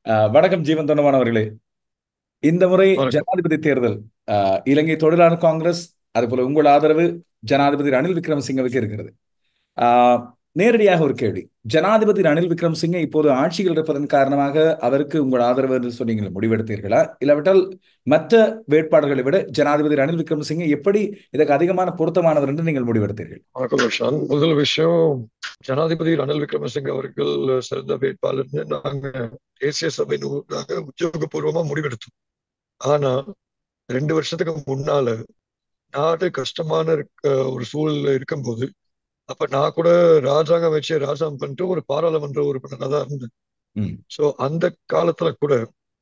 அஹ், வணக்கம் ஜீவன் தொண்டமான் அவர்களே இந்த முறை வணக்கம் ஜனாதிபதி தேர்தல் அஹ், இலங்கை தொழிலாளர் காங்கிரஸ் அதுபோல உங்கள் ஆதரவு ஜனாதிபதி ரணில் விக்ரமசிங்கவுக்கு இருக்கிறது அஹ், நேரடியாக ஒரு கேள்வி ஜனாதிபதி ரணில் விக்ரமசிங்கே இப்போது ஆட்சியில் இருப்பதன் காரணமாக அவருக்கு உங்கள் ஆதரவு என்று சொல்லி நீங்கள் முடிவெடுத்தீர்களா இல்லாவிட்டால் மற்ற வேட்பாளர்களை விட ஜனாதிபதி ரணில் விக்ரமசிங்கே எப்படி இதற்கு அதிகமான பொருத்தமானவர் என்று நீங்கள் முடிவெடுத்தீர்கள் வணக்கம் ரோஷான் முதல் விஷயம் ஜனாதிபதி ரணில் விக்ரமசிங்க அவர்கள் சிறந்த வேட்பாளர்னு நாங்க தேசிய சபையின் ஊடாக உத்தியோகபூர்வமா முடிவெடுத்தோம் ஆனா ரெண்டு வருஷத்துக்கு முன்னால நாடு கஷ்டமான இருக்க ஒரு சூழல்ல இருக்கும்போது அப்ப நான் கூட ராஜாங்கம் வச்சு ராஜாங்கம் பண்ணிட்டு ஒரு பாராளுமன்ற உறுப்பினராக தான் இருந்தேன் ம் சோ அந்த காலத்துல கூட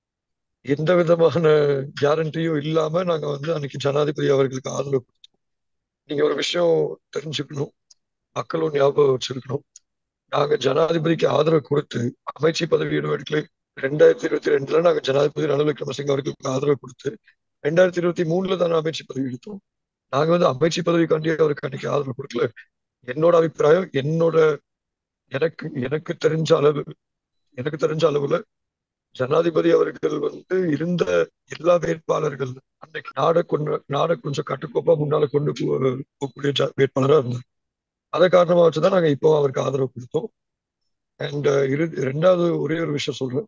எந்த விதமான கேரண்டியும் இல்லாம நாங்க வந்து அன்னைக்கு ஜனாதிபதி அவர்களுக்கு ஆதரவு கொடுத்தோம். நீங்க ஒரு விஷயம் தெரிஞ்சுக்கணும் மக்களும் ஞாபகம் வச்சிருக்கணும் நாங்க ஜனாதிபதிக்கு ஆதரவு கொடுத்து அமைச்சு பதவி எடுக்கல ரெண்டாயிரத்தி இருபத்தி ரெண்டுல நாங்க ஜனாதிபதி ரணில் விக்ரமசிங்க அவர்களுக்கு ஆதரவு கொடுத்து ரெண்டாயிரத்தி இருபத்தி மூணுல தான் அமைச்சு பதவி எடுத்தோம் நாங்க வந்து அமைச்சு பதவிக்காண்டி அவருக்கு அன்னைக்கு ஆதரவு கொடுக்கல என்னோட அபிப்பிராயம் என்னோட எனக்கு எனக்கு தெரிஞ்ச அளவு எனக்கு தெரிஞ்ச அளவுல ஜனாதிபதி அவர்கள் வந்து இருந்த எல்லா வேட்பாளர்கள் அன்னைக்கு நாடை கொண்டு நாடை கொஞ்சம் கட்டுக்கோப்பா முன்னால கொண்டு போ- போகக்கூடிய ஜ- வேட்பாளரா இருந்தார் அதை காரணமா வச்சுதான் நாங்க இப்போ அவருக்கு ஆதரவு கொடுத்தோம் அண்ட் இரு ரெண்டாவது ஒரே ஒரு விஷயம் சொல்றேன்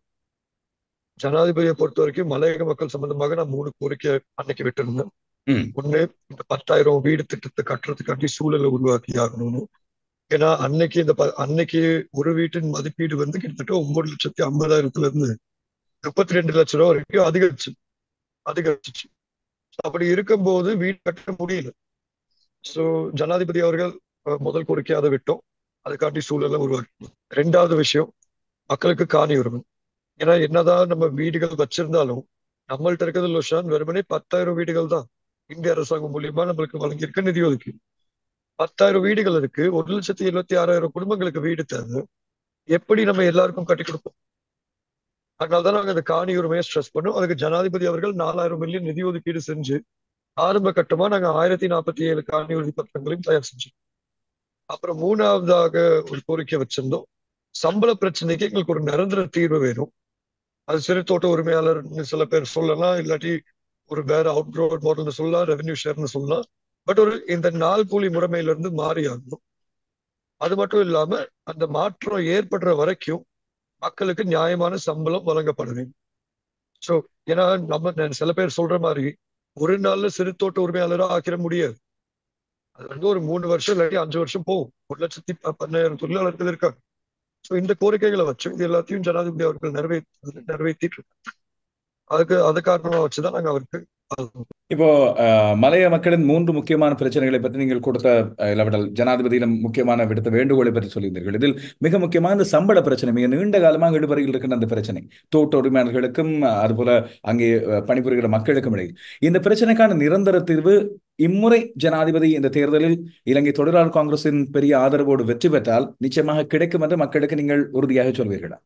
ஜனாதிபதியை பொறுத்த வரைக்கும் மலையக மக்கள் சம்பந்தமாக நான் மூணு கோரிக்கை அன்னைக்கு விட்டிருந்தேன் ம் ஒண்ணு இந்த பத்தாயிரம் வீடு திட்டத்தை கட்டுறதுக்காண்டி சூழலை உருவாக்கி ஆகணும்னு ஏன்னா அன்னைக்கு இந்த ப- அன்னைக்கு ஒரு வீட்டின் மதிப்பீடு வந்து கிட்டத்தட்ட ஒன்பது லட்சத்தி ஐம்பதாயிரத்துல இருந்து முப்பத்தி ரெண்டு லட்சம் ரூபா வரைக்கும் அதிகரிச்சு அதிகரிச்சிச்சு So, அப்படி இருக்கும்போது வீடு கட்ட முடியல சோ ஜனாதிபதி அவர்கள் அஹ், முதல் கோரிக்கை அதை விட்டோம் அதுக்காண்டி சூழலை உருவாக்கி ரெண்டாவது விஷயம் மக்களுக்கு காணி உரிமை ஏன்னா என்னதான் நம்ம வீடுகள் வச்சிருந்தாலும் நம்மள்ட்ட இருக்கிறது லோஷான் வெறுமனே பத்தாயிரம் வீடுகள் தான் இந்திய அரசாங்கம் மூலியமா நம்மளுக்கு வழங்கியிருக்க நிதி ஒதுக்கீடு பத்தாயிரம் வீடுகள் இருக்கு ஒரு லட்சத்தி எழுபத்தி ஆறாயிரம் குடும்பங்களுக்கு வீடு தேவை எப்படி நம்ம எல்லாருக்கும் கட்டி கொடுப்போம் அதனாலதான் நாங்க அந்த காணி உரிமையை ஸ்ட்ரெஸ் பண்ணோம் அதுக்கு ஜனாதிபதி அவர்கள் நாலாயிரம் மில்லியன் நிதி ஒதுக்கீடு செஞ்சு ஆரம்ப கட்டமா நாங்க ஆயிரத்தி நாற்பத்தி ஏழு காணி உறுதி பத்திரங்களையும் தயார் செஞ்சோம் அப்புறம் மூணாவதாக ஒரு கோரிக்கை வச்சிருந்தோம் சம்பள பிரச்சனைக்கு எங்களுக்கு ஒரு நிரந்தர தீர்வு வேணும் அது சிறு தோட்ட உரிமையாளர்னு சில பேர் சொல்லலாம் இல்லாட்டி ஒரு வேற அவுட் ரோட் மாடல்னு சொல்லலாம் ரெவென்யூ ஷேர்னு சொல்லலாம் பட் ஒரு இந்த நாள் கூலி முறைமையில இருந்து மாறி ஆகணும் அது மட்டும் இல்லாம அந்த மாற்றம் ஏற்படுற வரைக்கும் மக்களுக்கு நியாயமான சம்பளம் வழங்கப்பட வேண்டும் சோ ஏன்னா நம்ம ந- சில பேர் சொல்ற மாதிரி ஒரு நாள்ல சிறு தோட்ட உரிமையாளரா ஆக்கிட முடியாது அது வந்து ஒரு மூணு வருஷம் இல்லாட்டி அஞ்சு வருஷம் போகும் ஒரு லட்சத்தி ப- பதினாயிரம் தொழிலாளர்கள் இருக்காங்க சோ இந்த கோரிக்கைகளை வச்சு இது எல்லாத்தையும் ஜனாதிபதி அவர்கள் நிறைவேற்றி நிறைவேற்றிட்டு இருக்காங்க அதுக்கு அது காரணமா வச்சுதான் நாங்க அவருக்கு ஆதரவு இப்போ அஹ், மலைய மக்களின் மூன்று முக்கியமான பிரச்சனைகளை பற்றி நீங்கள் கொடுத்த அஹ், இல்லாவிட்டால் ஜனாதிபதியிடம் முக்கியமான விடுத்த வேண்டுகோளை பற்றி சொல்லியிருந்தீர்கள் இதில் மிக முக்கியமான இந்த சம்பள பிரச்சனை மிக நீண்ட காலமாக இழுபறியில் இருக்கின்ற அந்த பிரச்சனை தோட்ட உரிமையாளர்களுக்கும் அஹ், அதுபோல அங்கே அஹ், பணிபுரிகிற மக்களுக்கும் இடையில் இந்த பிரச்சனைக்கான நிரந்தர தீர்வு இம்முறை ஜனாதிபதி இந்த தேர்தலில் இலங்கை தொழிலாளர் காங்கிரசின் பெரிய ஆதரவோடு வெற்றி பெற்றால் நிச்சயமாக கிடைக்கும் என்று மக்களுக்கு நீங்கள் உறுதியாக சொல்வீர்களா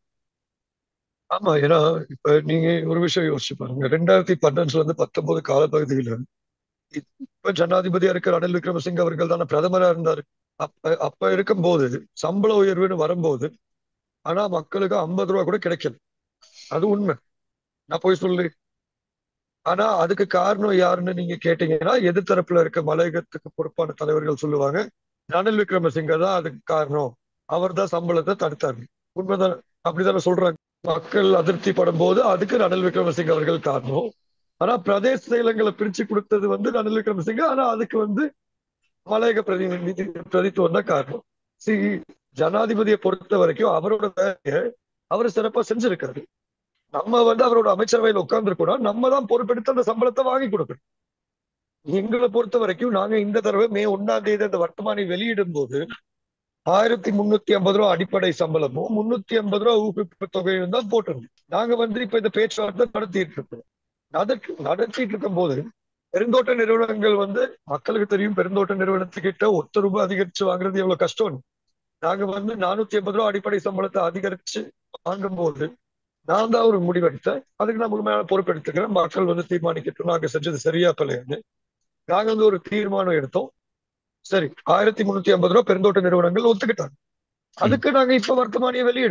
ஆமா ஏன்னா இப்ப நீங்க ஒரு விஷயம் யோசிச்சு பாருங்க ரெண்டாயிரத்தி பன்னெண்டுல இருந்து பத்தொன்பது காலப்பகுதியில இப்ப ஜனாதிபதியா இருக்கிற ரணில் விக்ரமசிங்க அவர்கள் தானே பிரதமரா இருந்தாரு அப்ப அப்ப இருக்கும்போது சம்பள உயர்வுன்னு வரும்போது ஆனா மக்களுக்கு ஐம்பது ரூபா கூட கிடைக்கல அது உண்மை நான் போய் சொல்லு ஆனா அதுக்கு காரணம் யாருன்னு நீங்க கேட்டீங்கன்னா எதிர்த்தரப்புல இருக்க மலையகத்துக்கு பொறுப்பான தலைவர்கள் சொல்லுவாங்க ரணில் விக்ரமசிங்க தான் அதுக்கு காரணம் அவர் தான் சம்பளத்தை தடுத்தாரு உண்மைதான் அப்படித்தானே சொல்றாங்க மக்கள் அதிருப்தி படும் போது அதுக்கு ரணில் விக்ரமசிங்க அவர்கள் காரணம் ஆனா பிரதேச செயலங்களை பிரிச்சு கொடுத்தது வந்து ரணில் விக்ரமசிங்க ஆனா அதுக்கு வந்து மலையக பிரதிநிதி பிரதித்துவம் தான் காரணம் சி ஜனாதிபதியை பொறுத்த வரைக்கும் அவரோட வேலையை அவர் சிறப்பா செஞ்சிருக்காரு நம்ம வந்து அவரோட அமைச்சரவையில் உட்கார்ந்துருக்கோம் நம்ம தான் பொறுப்பெடுத்து அந்த சம்பளத்தை வாங்கி கொடுக்கணும் எங்களை பொறுத்த வரைக்கும் நாங்க இந்த தடவை மே ஒன்னாம் தேதி அந்த வர்த்தமானி வெளியிடும் போது ஆயிரத்தி முன்னூத்தி ஐம்பது ரூபா அடிப்படை சம்பளமும் முன்னூத்தி ஐம்பது ரூபா ஊக்குவிப்பு தொகையும் தான் போட்டிருந்தோம் நாங்க வந்து இப்ப இந்த பேச்சுவார்த்தை நடத்திட்டு இருக்கோம் நடத்தி நடத்திட்டு இருக்கும் போது பெருந்தோட்ட நிறுவனங்கள் வந்து மக்களுக்கு தெரியும் பெருந்தோட்ட நிறுவனத்துக்கிட்ட ஒத்த ரூபாய் அதிகரிச்சு வாங்குறது எவ்வளவு கஷ்டம் நாங்க வந்து நானூத்தி ஐம்பது ரூபா அடிப்படை சம்பளத்தை அதிகரிச்சு வாங்கும் போது நான் தான் ஒரு முடிவெடுத்தேன் அதுக்கு நான் முழுமையான பொறுப்பெடுத்துக்கிறேன் மக்கள் வந்து தீர்மானிக்கட்டும் நாங்க செஞ்சது சரியா பிள்ளைன்னு நாங்க வந்து ஒரு தீர்மானம் எடுத்தோம் சரி ஆயிரத்தி முன்னூத்தி ஐம்பது ரூபா பெருந்தோட்ட நிறுவனங்கள் ஒத்துக்கிட்டாங்க அதுக்கு நாங்க இப்ப வர்த்தமானியை வெளியிடுவோம்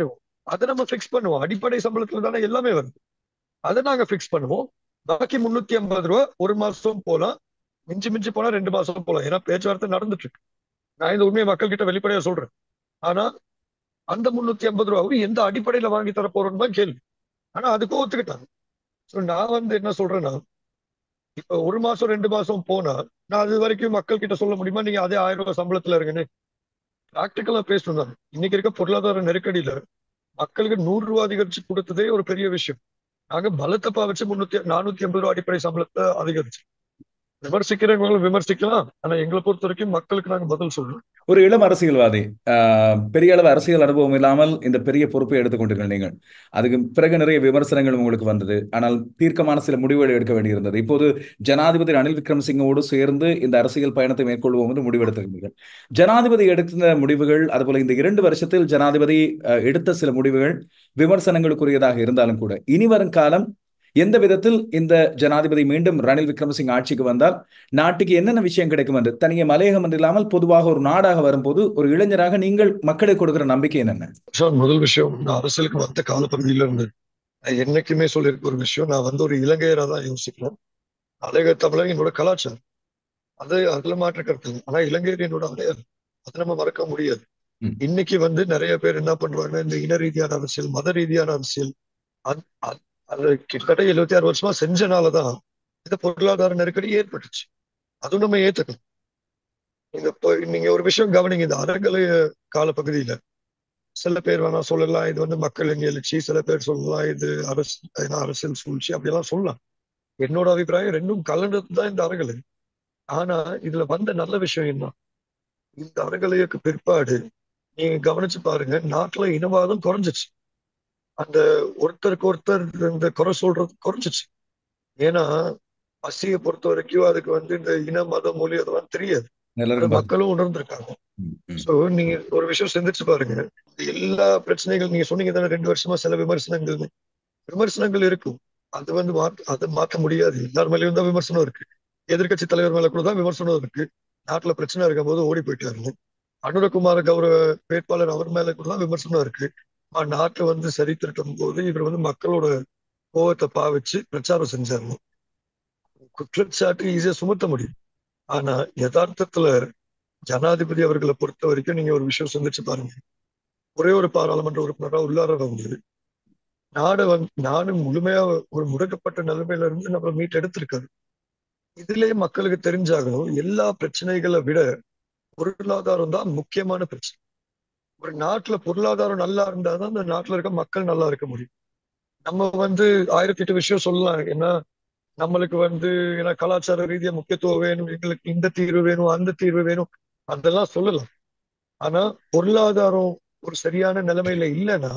அதை நம்ம ஃபிக்ஸ் பண்ணுவோம் அடிப்படை சம்பளத்துல தானே எல்லாமே வருது அதை நாங்க ஃபிக்ஸ் பண்ணுவோம் பாக்கி முன்னூத்தி ஐம்பது ரூபா ஒரு மாசம் போலாம் மிஞ்சி மிஞ்சி போனா ரெண்டு மாசம் போலாம் ஏன்னா பேச்சுவார்த்தை நடந்துட்டு இருக்கு நான் இந்த உண்மையை மக்கள் கிட்ட வெளிப்படையா சொல்றேன் ஆனா அந்த முன்னூத்தி ஐம்பது ரூபாவும் எந்த அடிப்படையில வாங்கி தர போறோம்னு தான் கேள்வி ஆனா அதுக்கும் ஒத்துக்கிட்டாங்க ஸோ நான் வந்து என்ன சொல்றேன்னா இப்ப ஒரு மாசம் ரெண்டு மாசம் போனா நான் அது வரைக்கும் மக்கள் கிட்ட சொல்ல முடியுமா நீங்க அதே ஆயிரம் ரூபாய் சம்பளத்துல இருங்கன்னு பிராக்டிக்கலா பேசணும் தான் இன்னைக்கு இருக்க பொருளாதார நெருக்கடியில மக்களுக்கு நூறு ரூபா அதிகரிச்சு கொடுத்ததே ஒரு பெரிய விஷயம் நாங்க பலத்தப்பா வச்சு முன்னூத்தி நானூத்தி ஐம்பது ரூபா அடிப்படை சம்பளத்தை அதிகரிச்சு விமர்சிக்கிறவங்களும் விமர்சிக்கலாம் ஆனா எங்களை பொறுத்த வரைக்கும் மக்களுக்கு நாங்க பதில் சொல்றோம் ஒரு இளம் அரசியல்வாதி பெரிய அளவு அரசியல் அனுபவம் இல்லாமல் இந்த பெரிய பொறுப்பை எடுத்துக்கொண்டீர்கள் நீங்கள் அதுக்கு பிறகு நிறைய விமர்சனங்கள் உங்களுக்கு வந்தது ஆனால் தீர்க்கமான சில முடிவுகள் எடுக்க வேண்டியிருந்தது இப்போது ஜனாதிபதி ரணில் விக்ரமசிங்கோடு சேர்ந்து இந்த அரசியல் பயணத்தை மேற்கொள்வோம் என்று முடிவெடுத்திருந்தீர்கள் ஜனாதிபதி எடுத்த முடிவுகள் அதுபோல இந்த இரண்டு வருஷத்தில் ஜனாதிபதி எடுத்த சில முடிவுகள் விமர்சனங்களுக்குரியதாக இருந்தாலும் கூட இனி வரும் காலம் எந்த விதத்தில் இந்த ஜனாதிபதி மீண்டும் ரணில் விக்ரமசிங் ஆட்சிக்கு வந்தால் நாட்டுக்கு என்னென்ன விஷயம் கிடைக்கும் என்று தனியே மலையகம் என்று இல்லாமல் பொதுவாக ஒரு நாடாக வரும்போது ஒரு இளைஞராக நீங்கள் மக்களுக்கு கொடுக்கிற நம்பிக்கை என்னென்ன முதல் விஷயம் நான் அரசியலுக்கு வந்த காலப்பகுதியில இருந்து என்னைக்குமே சொல்லியிருக்க ஒரு விஷயம் நான் வந்து ஒரு இலங்கையரா தான் யோசிக்கிறேன் அழக தமிழர் என்னோட கலாச்சாரம் அது அதுல மாற்ற கருத்து ஆனா இலங்கையர் என்னோட அடையாளம் அதை நம்ம மறக்க முடியாது இன்னைக்கு வந்து நிறைய பேர் என்ன பண்றாங்க இந்த இன ரீதியான அரசியல் மத ரீதியான அரசியல் அது கிட்டத்தட்ட எழுபத்தி ஆறு வருஷமா செஞ்சனாலதான் இந்த பொருளாதார நெருக்கடி ஏற்பட்டுச்சு அதுவும் நம்ம ஏத்துக்கணும் நீங்க நீங்க ஒரு விஷயம் கவனிங்க இந்த அறங்கலைய காலப்பகுதியில சில பேர் வேணா சொல்லலாம் இது வந்து மக்கள் எங்க எழுச்சி சில பேர் சொல்லலாம் இது அரசு அரசியல் சூழ்ச்சி அப்படியெல்லாம் சொல்லலாம் என்னோட அபிப்பிராயம் ரெண்டும் கலந்தது தான் இந்த அறகலை ஆனா இதுல வந்த நல்ல விஷயம் என்ன இந்த அறகலையுக்கு பிற்பாடு நீங்க கவனிச்சு பாருங்க நாட்டுல இனவாதம் குறைஞ்சிச்சு அந்த ஒருத்தருக்கு ஒருத்தர் இந்த குறை சொல்றது குறைஞ்சிச்சு ஏன்னா பசியை பொறுத்த வரைக்கும் அதுக்கு வந்து இந்த இன மத மொழி அதெல்லாம் தெரியாது மக்களும் உணர்ந்திருக்காங்க சோ நீங்க ஒரு விஷயம் சிந்திச்சு பாருங்க எல்லா பிரச்சனைகள் நீங்க சொன்னீங்க தானே ரெண்டு வருஷமா சில விமர்சனங்கள் விமர்சனங்கள் இருக்கும் அது வந்து அதை மாற்ற முடியாது எல்லார் மேலேயும் தான் விமர்சனம் இருக்கு எதிர்கட்சி தலைவர் மேல கூட தான் விமர்சனம் இருக்கு நாட்டுல பிரச்சனை இருக்கும் போது ஓடி போயிட்டாரு அனுரகுமார கௌரவ வேட்பாளர் அவர் மேல கூட தான் விமர்சனம் இருக்கு நாட்டை வந்து சரி திருட்டும் போது இவர் வந்து மக்களோட கோவத்தை பாவிச்சு பிரச்சாரம் செஞ்சாரு குற்றச்சாட்டு ஈஸியா சுமத்த முடியும் ஆனா யதார்த்தத்துல ஜனாதிபதி அவர்களை பொறுத்த வரைக்கும் நீங்க ஒரு விஷயம் சிந்திச்சு பாருங்க ஒரே ஒரு பாராளுமன்ற உறுப்பினரா உள்ளார வந்து நாடை வந்து நாடு முழுமையா ஒரு முடக்கப்பட்ட நிலைமையில இருந்து நம்ம மீட் எடுத்திருக்காரு இதுலயே மக்களுக்கு தெரிஞ்சாகணும் எல்லா பிரச்சனைகளை விட பொருளாதாரம் தான் முக்கியமான பிரச்சனை ஒரு நாட்டுல பொருளாதாரம் நல்லா இருந்தாதான் அந்த நாட்டுல இருக்க மக்கள் நல்லா இருக்க முடியும் நம்ம வந்து ஆயிரத்தி எட்டு விஷயம் சொல்லலாம் ஏன்னா நம்மளுக்கு வந்து ஏன்னா கலாச்சார ரீதியா முக்கியத்துவம் வேணும் எங்களுக்கு இந்த தீர்வு வேணும் அந்த தீர்வு வேணும் அதெல்லாம் சொல்லலாம் ஆனா பொருளாதாரம் ஒரு சரியான நிலைமையில இல்லைன்னா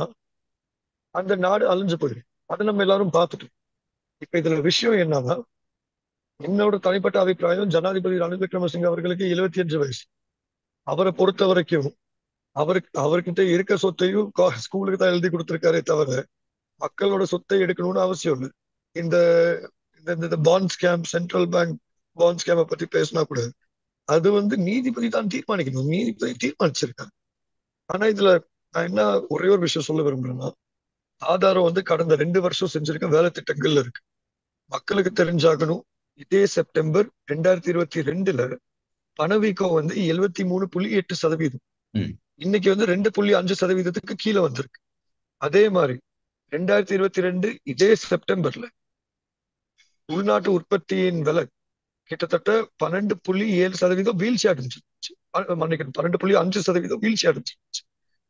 அந்த நாடு அழிஞ்சு போயிடும் அதை நம்ம எல்லாரும் பார்த்துட்டோம் இப்ப இதுல விஷயம் என்னன்னா என்னோட தனிப்பட்ட அபிப்பிராயம் ஜனாதிபதி ரணில் விக்ரமசிங்க அவர்களுக்கு எழுபத்தி அஞ்சு வயசு அவரை பொறுத்த வரைக்கும் அவருக்கு அவர்கிட்ட இருக்க சொத்தையும் ஸ்கூலுக்கு தான் எழுதி கொடுத்திருக்காரே தவிர மக்களோட சொத்தை எடுக்கணும்னு அவசியம் இல்லை இந்த இந்த bond scam central bank bond ஸ்கேமை பத்தி பேசினா கூட அது வந்து நீதிபதி தான் தீர்மானிக்கணும் நீதிபதி தீர்மானிச்சிருக்காங்க ஆனா இதுல நான் என்ன ஒரே ஒரு விஷயம் சொல்ல விரும்புறேன்னா ஆதாரம் வந்து கடந்த ரெண்டு வருஷம் செஞ்சிருக்க வேலை திட்டங்கள்ல இருக்கு மக்களுக்கு தெரிஞ்சாகணும் இதே செப்டம்பர் ரெண்டாயிரத்தி இருபத்தி ரெண்டுல பணவீக்கம் வந்து எழுபத்தி மூணு புள்ளி எட்டு சதவீதம் இன்னைக்கு வந்து ரெண்டு புள்ளி அஞ்சு சதவீதத்துக்கு கீழே வந்திருக்கு அதே மாதிரி ரெண்டாயிரத்தி இருபத்தி ரெண்டு இதே செப்டம்பர்ல உள்நாட்டு உற்பத்தியின் விலை கிட்டத்தட்ட பன்னெண்டு புள்ளி ஏழு சதவீதம் வீழ்ச்சி அடைஞ்சிருச்சு மன்னிக்கணும் பன்னெண்டு புள்ளி அஞ்சு சதவீதம் வீழ்ச்சி அடைஞ்சிருச்சு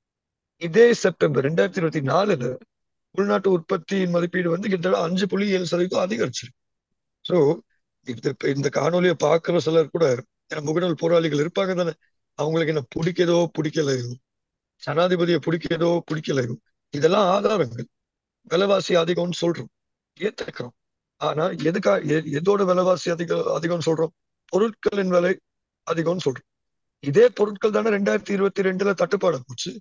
இதே செப்டம்பர் ரெண்டாயிரத்தி இருபத்தி நாலுல உள்நாட்டு உற்பத்தியின் மதிப்பீடு வந்து கிட்டத்தட்ட அஞ்சு புள்ளி ஏழு சதவீதம் அதிகரிச்சிருக்கு சோ இந்த இந்த காணொலியை பாக்குற சிலர் கூட முகநூல் போராளிகள் இருப்பாங்க தானே அவங்களுக்கு என்ன பிடிக்கதோ பிடிக்கலையோ ஜனாதிபதியை பிடிக்கதோ பிடிக்கலையோ இதெல்லாம் ஆதாரங்கள் விலைவாசி அதிகம்னு சொல்றோம் ஏத்துக்கிறோம் ஆனா எதுக்கா எதோட விலைவாசி அதிகம் அதிகம்னு சொல்றோம் பொருட்களின் விலை அதிகம்னு சொல்றோம் இதே பொருட்கள் தானே ரெண்டாயிரத்தி இருபத்தி ரெண்டுல தட்டுப்பாடு போச்சு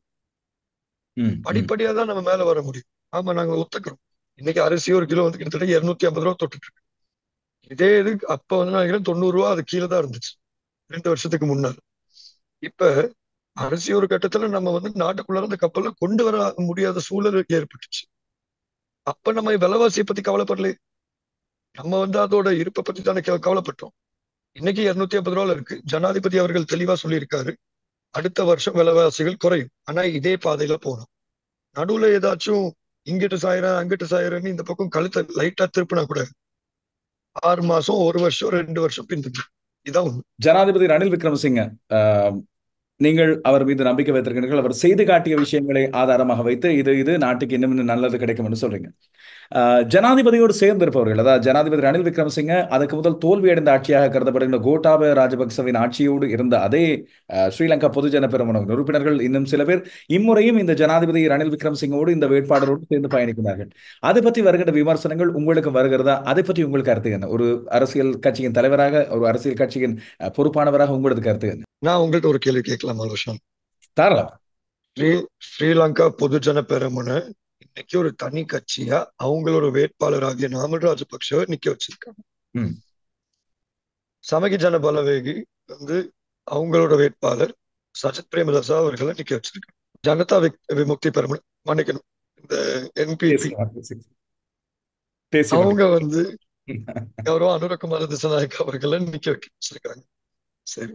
படிப்படியா தான் நம்ம மேல வர முடியும் ஆமா நாங்க ஒத்துக்கிறோம் இன்னைக்கு அரிசி ஒரு கிலோ வந்து கிட்டத்தட்ட இருநூத்தி ஐம்பது ரூபா தொட்டுட்டு இருக்கு இதே இது அப்ப வந்து நான் தொண்ணூறு ரூபா அது கீழே தான் இருந்துச்சு ரெண்டு வருஷத்துக்கு முன்னாடி இப்ப அரசியல் ஒரு கட்டத்துல நம்ம வந்து நாட்டுக்குள்ள இருந்த கப்பலை கொண்டு வர முடியாத சூழல் ஏற்பட்டுச்சு அப்ப நம்ம விலைவாசியை பத்தி கவலைப்படல நம்ம வந்து அதோட இருப்பை பத்தி தானே கவ- கவலைப்பட்டோம் இன்னைக்கு இருநூத்தி ஐம்பது ரூபால இருக்கு ஜனாதிபதி அவர்கள் தெளிவா சொல்லியிருக்காரு அடுத்த வருஷம் விலைவாசிகள் குறையும் ஆனா இதே பாதையில போகணும் நடுவுல ஏதாச்சும் இங்கிட்டு சாயிரேன் அங்கிட்டு சாயிரேன்னு இந்த பக்கம் கழுத்தை லைட்டா திருப்பினா கூட ஆறு மாசம் ஒரு வருஷம் ரெண்டு வருஷம் பின்தங்கி இதான் உண்மை ஜனாதிபதி ரணில் விக்ரமசிங்க ஆஹ், நீங்கள் அவர் மீது நம்பிக்கை வைத்திருக்கிறீர்கள் அவர் செய்து காட்டிய விஷயங்களை ஆதாரமாக வைத்து இது இது நாட்டுக்கு இன்னும் இன்னும் நல்லது கிடைக்கும் என்று சொல்றீங்க ஆஹ், ஜனாதிபதியோடு சேர்ந்திருப்பவர்கள் அதாவது ஜனாதிபதி ரணில் விக்ரமசிங்க அதுக்கு முதல் தோல்வியடைந்த ஆட்சியாக கருதப்படுகின்ற கோட்டாபய ராஜபக்சவின் ஆட்சியோடு இருந்த அதே ஆஹ், ஸ்ரீலங்கா பொதுஜன பெருமனவின் உறுப்பினர்கள் இன்னும் சில பேர் இம்முறையும் இந்த ஜனாதிபதி ரணில் விக்ரமசிங்கோடு இந்த வேட்பாளரோடு சேர்ந்து பயணிக்கிறார்கள் அதை பற்றி வருகின்ற விமர்சனங்கள் உங்களுக்கு வருகிறதா அதை பற்றி உங்களுக்கு கருத்து என்ன ஒரு அரசியல் கட்சியின் தலைவராக ஒரு அரசியல் கட்சியின் அஹ், பொறுப்பானவராக உங்களது கருத்து என்ன நான் உங்கள்ட்ட ஒரு கேள்வி கேட்கலாம் ரோஷன் தாராளம் ஸ்ரீ ஸ்ரீலங்கா பொதுஜன பெரமுன இன்னைக்கு ஒரு தனி கட்சியா அவங்களோட வேட்பாளராகிய நாமல் ராஜபக்சவை நிக்க வச்சிருக்காங்க ம். சமகி ஜன பலவேகி வந்து அவங்களோட வேட்பாளர் சஜித் பிரேமதாசா அவர்களை நிக்க வச்சிருக்காங்க ஜனதா விக்- விமுக்தி பெரமுன மன்னிக்கணும் இந்த என்பிபி தேசிய தேசிய- தேசிய அவங்க வந்து கௌரவ அனுரகுமார திசநாயக் அவர்களை நிக்க வைக்க வச்சிருக்காங்க சரி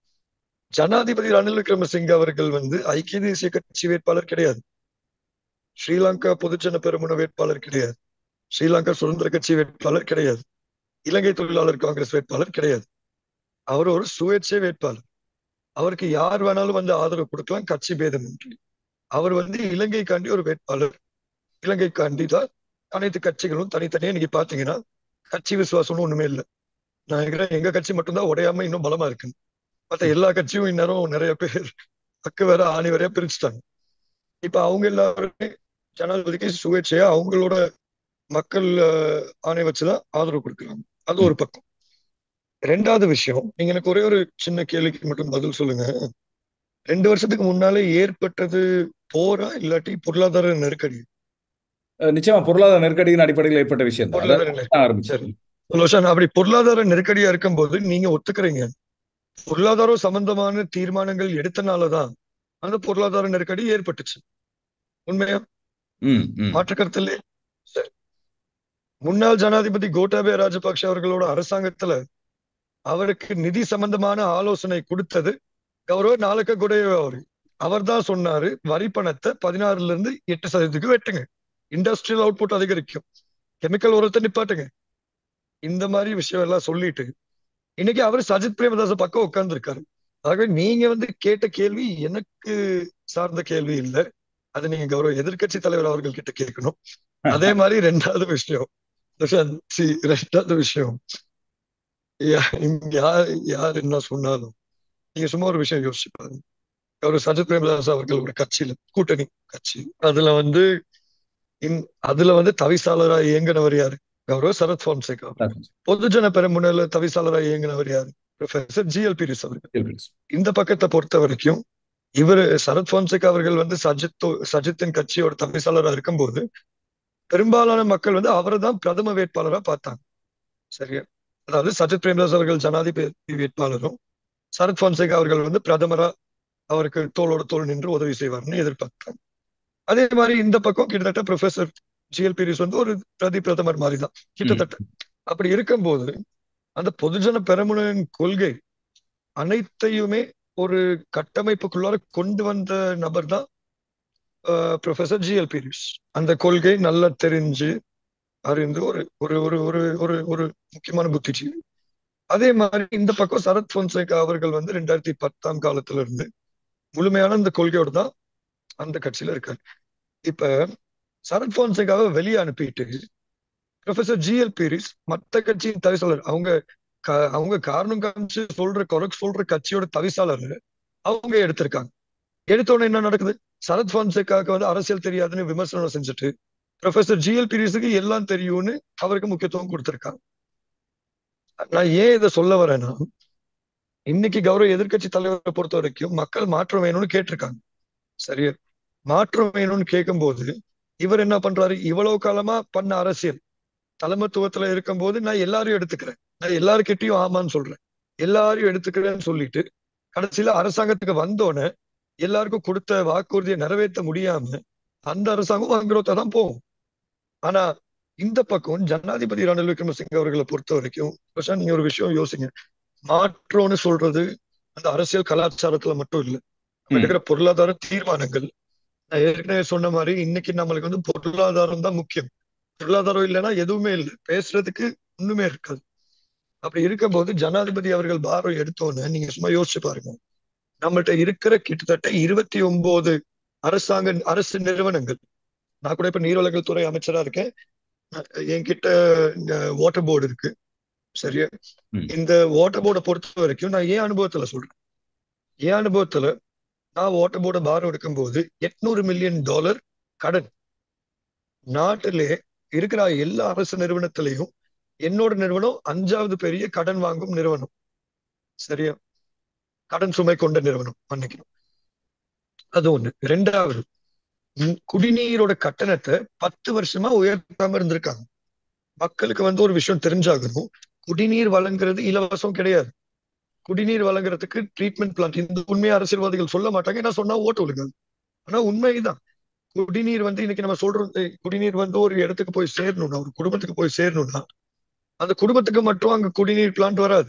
ஜனாதிபதி ரணில் விக்ரமசிங்க அவர்கள் வந்து ஐக்கிய தேசிய கட்சி வேட்பாளர் கிடையாது ஸ்ரீலங்கா பொதுஜன பெருமுன வேட்பாளர் கிடையாது ஸ்ரீலங்கா சுதந்திர கட்சி வேட்பாளர் கிடையாது இலங்கை தொழிலாளர் காங்கிரஸ் வேட்பாளர் கிடையாது அவர் ஒரு சுயேட்சை வேட்பாளர் அவருக்கு யார் வேணாலும் வந்து ஆதரவு கொடுக்கலாம் கட்சி பேதம் இன்றி அவர் வந்து இலங்கைக்காண்டி ஒரு வேட்பாளர் இலங்கைக்காண்டி தான் அனைத்து கட்சிகளும் தனித்தனியா நீங்க பாத்தீங்கன்னா கட்சி விசுவாசம்னு ஒண்ணுமே இல்லை நான் நினைக்கிறேன் எங்க கட்சி மட்டும்தான் உடையாம இன்னும் பலமா இருக்கு மத்த எல்லா கட்சியும் இந்நேரம் நிறைய பேர் அக்கு வேற ஆணி வரையா பிரிச்சுட்டாங்க இப்ப அவங்க எல்லாருமே ஜனாதிபதிக்கு சுயேட்சையா அவங்களோட மக்கள் அஹ், ஆணை வச்சுதான் ஆதரவு கொடுக்குறாங்க அது ஒரு பக்கம் ரெண்டாவது விஷயம் நீங்க எனக்கு ஒரே ஒரு சின்ன கேள்விக்கு மட்டும் பதில் சொல்லுங்க ரெண்டு வருஷத்துக்கு முன்னாலே ஏற்பட்டது போரா இல்லாட்டி பொருளாதார நெருக்கடி அஹ், நிச்சயமா பொருளாதார நெருக்கடியின் அடிப்படையில் ஏற்பட்ட விஷயம் தான் பொருளாதார அதான் நெருக்கடி ஆரம்பிச்சது சரி ரோஷன் அப்படி பொருளாதார நெருக்கடியா இருக்கும்போது நீங்க ஒத்துக்கிறீங்க பொருளாதாரம் சம்பந்தமான தீர்மானங்கள் எடுத்தனாலதான் அந்த பொருளாதார நெருக்கடி ஏற்பட்டுச்சு உண்மையா ம் ம் மாற்று கருத்து இல்லையே சரி முன்னாள் ஜனாதிபதி கோட்டாபய ராஜபக்ஷ அவர்களோட அரசாங்கத்துல அவருக்கு நிதி சம்பந்தமான ஆலோசனை கொடுத்தது கௌரவ நாலக்க குடைய அவர் அவர் தான் சொன்னாரு வரி பணத்தை பதினாறுல இருந்து எட்டு சதவீதத்துக்கு வெட்டுங்க இண்டஸ்ட்ரியல் அவுட்புட் அதிகரிக்கும் கெமிக்கல் உரத்தை நிப்பாட்டுங்க இந்த மாதிரி விஷயம் எல்லாம் சொல்லிட்டு இன்னைக்கு அவர் சஜித் பிரேமதாச பக்கம் உட்கார்ந்து இருக்காரு ஆகவே நீங்க வந்து கேட்ட கேள்வி எனக்கு சார்ந்த கேள்வி இல்லை அது நீங்க கௌரவ எதிர்க்கட்சி தலைவர் அவர்கள் கிட்ட கேட்கணும் அதே மாதிரி ரெண்டாவது விஷயம் துஷாந்த், see, ரெண்டாவது விஷயம் யா- இங்க யார் யார் என்ன சொன்னாலும் நீங்க சும்மா ஒரு விஷயம் யோசிச்சு பாருங்க கௌரவ சஜித் பிரேமதாஸ் அவர்கள் ஒரு கட்சியில கூட்டணி கட்சி அதுல வந்து இன்- அதுல வந்து தவிசாளரா இயங்கினவர் யாரு கௌரவ சரத் ஃபான்சேகா பொதுஜன பெருமுனையில தவிசாளரா இயங்கினவர் யாரு ப்ரொஃபசர் ஜிஎல்பி ரிஸ் அவர்கள் இந்த பக்கத்தை பொறுத்த வரைக்கும் இவர் சரத் போன்சேகா அவர்கள் வந்து சஜித் சஜித்தின் கட்சியோட தவிசாளரா இருக்கும்போது பெரும்பாலான மக்கள் வந்து அவரை தான் பிரதம வேட்பாளரா பார்த்தாங்க சரியா அதாவது சஜித் பிரேமதாஸ் அவர்கள் ஜனாதிபதி வேட்பாளரும் சரத் போன்சேகா அவர்கள் வந்து பிரதமரா அவருக்கு தோளோட தோள் நின்று உதவி செய்வார்னு எதிர்பார்த்தாங்க அதே மாதிரி இந்த பக்கம் கிட்டத்தட்ட ப்ரொஃபசர் ஜிஎல்பி ரிஸ் வந்து ஒரு பிரதி பிரதமர் மாதிரி தான் கிட்டத்தட்ட அப்படி இருக்கும்போது அந்த பொதுஜன பெரமுனின் கொள்கை அனைத்தையுமே ஒரு கட்டமைப்புக்குள்ளார கொண்டு வந்த நபர் தான் ப்ரொஃபசர் ஜிஎல் பீரிஸ் அந்த கொள்கை நல்லா தெரிஞ்சு அறிந்து ஒரு ஒரு ஒரு ஒரு ஒரு ஒரு முக்கியமான புத்திஜீவி அதே மாதிரி இந்த பக்கம் சரத் பொன்சேகா அவர்கள் வந்து ரெண்டாயிரத்தி பத்தாம் காலத்துல இருந்து முழுமையான இந்த கொள்கையோட தான் அந்த கட்சியில இருக்காரு இப்ப சரத் பொன்சேகாவை வெளியே அனுப்பிட்டு ப்ரொஃபசர் ஜிஎல் பீரிஸ் மத்த கட்சியின் தவிசாளர் அவங்க க- அவங்க காரணம் காமிச்சு சொல்ற குறை சொல்ற கட்சியோட தவிசாளர் அவங்க எடுத்திருக்காங்க எடுத்த உடனே என்ன நடக்குது சரத் பொன்சேகாவுக்கு வந்து அரசியல் தெரியாதுன்னு விமர்சனம் செஞ்சுட்டு ப்ரொஃபசர் ஜிஎல் பீரிஸுக்கு எல்லாம் தெரியும்னு அவருக்கு முக்கியத்துவம் கொடுத்திருக்காங்க நான் ஏன் இதை சொல்ல வரேன்னா இன்னைக்கு கௌரவ எதிர்க்கட்சி தலைவரை பொறுத்த வரைக்கும் மக்கள் மாற்றம் வேணும்னு கேட்டிருக்காங்க சரியா மாற்றம் வேணும்னு கேட்கும்போது இவர் என்ன பண்றாரு இவ்வளவு காலமா பண்ண அரசியல் தலைமத்துவத்துல இருக்கும்போது நான் எல்லாரையும் எடுத்துக்கிறேன் நான் எல்லாருக்கிட்டையும் ஆமான்னு சொல்றேன் எல்லாரையும் எடுத்துக்கிறேன்னு சொல்லிட்டு கடைசியில அரசாங்கத்துக்கு வந்தோடனே எல்லாருக்கும் கொடுத்த வாக்குறுதியை நிறைவேற்ற முடியாம அந்த அரசாங்கம் வங்குரோத்தா தான் போகும் ஆனா இந்த பக்கம் ஜனாதிபதி ரணில் விக்ரமசிங்க அவர்களை பொறுத்த வரைக்கும் பிரசாந்த் நீங்க ஒரு விஷயம் யோசிங்க மாற்றம்னு சொல்றது அந்த அரசியல் கலாச்சாரத்துல மட்டும் இல்ல நம்ம ம். எடுக்கிற பொருளாதார தீர்மானங்கள் நான் ஏற்கனவே சொன்ன மாதிரி இன்னைக்கு நம்மளுக்கு வந்து பொருளாதாரம் தான் முக்கியம் பொருளாதாரம் இல்லைன்னா எதுவுமே இல்லை பேசுறதுக்கு ஒண்ணுமே இருக்காது அப்படி இருக்கும்போது ஜனாதிபதி அவர்கள் பாரம் எடுத்தோன்னு நீங்க சும்மா யோசிச்சு பாருங்க நம்மள்ட்ட இருக்கிற கிட்டத்தட்ட இருபத்தி ஒன்பது அரசாங்க அரசு நிறுவனங்கள் நான் கூட இப்ப நீர்வளங்கள் துறை அமைச்சரா இருக்கேன் அஹ் என்கிட்ட இந்த வாட்டர் போர்டு இருக்கு சரியா ம். இந்த வாட்டர் போர்டை பொறுத்த வரைக்கும் நான் ஏன் அனுபவத்துல சொல்றேன் என் அனுபவத்துல நான் வாட்டர் போர்டை பாரம் எடுக்கும்போது எட்நூறு மில்லியன் டாலர் கடன் நாட்டிலே இருக்கிற எல்லா அரசு நிறுவனத்திலையும் என்னோட நிறுவனம் அஞ்சாவது பெரிய கடன் வாங்கும் நிறுவனம் சரியா கடன் சுமை கொண்ட நிறுவனம் மன்னிக்கணும் அது ஒண்ணு ரெண்டாவது ம், குடிநீரோட கட்டணத்தை பத்து வருஷமா உயர்த்தாம இருந்திருக்காங்க மக்களுக்கு வந்து ஒரு விஷயம் தெரிஞ்சாகணும் குடிநீர் வழங்குறது இலவசம் கிடையாது குடிநீர் வழங்குறதுக்கு ட்ரீட்மெண்ட் பிளான்ட் இந்த உண்மையை அரசியல்வாதிகள் சொல்ல மாட்டாங்க ஏன்னா சொன்னா ஓட்டு விழுங்காது ஆனா உண்மைதான் குடிநீர் வந்து இன்னைக்கு நம்ம சொல்றோம் ஏய், குடிநீர் வந்து ஒரு இடத்துக்கு போய் சேரணும்னா ஒரு குடும்பத்துக்கு போய் சேரணும்னா அந்த குடும்பத்துக்கு மட்டும் அங்க குடிநீர் பிளான்ட் வராது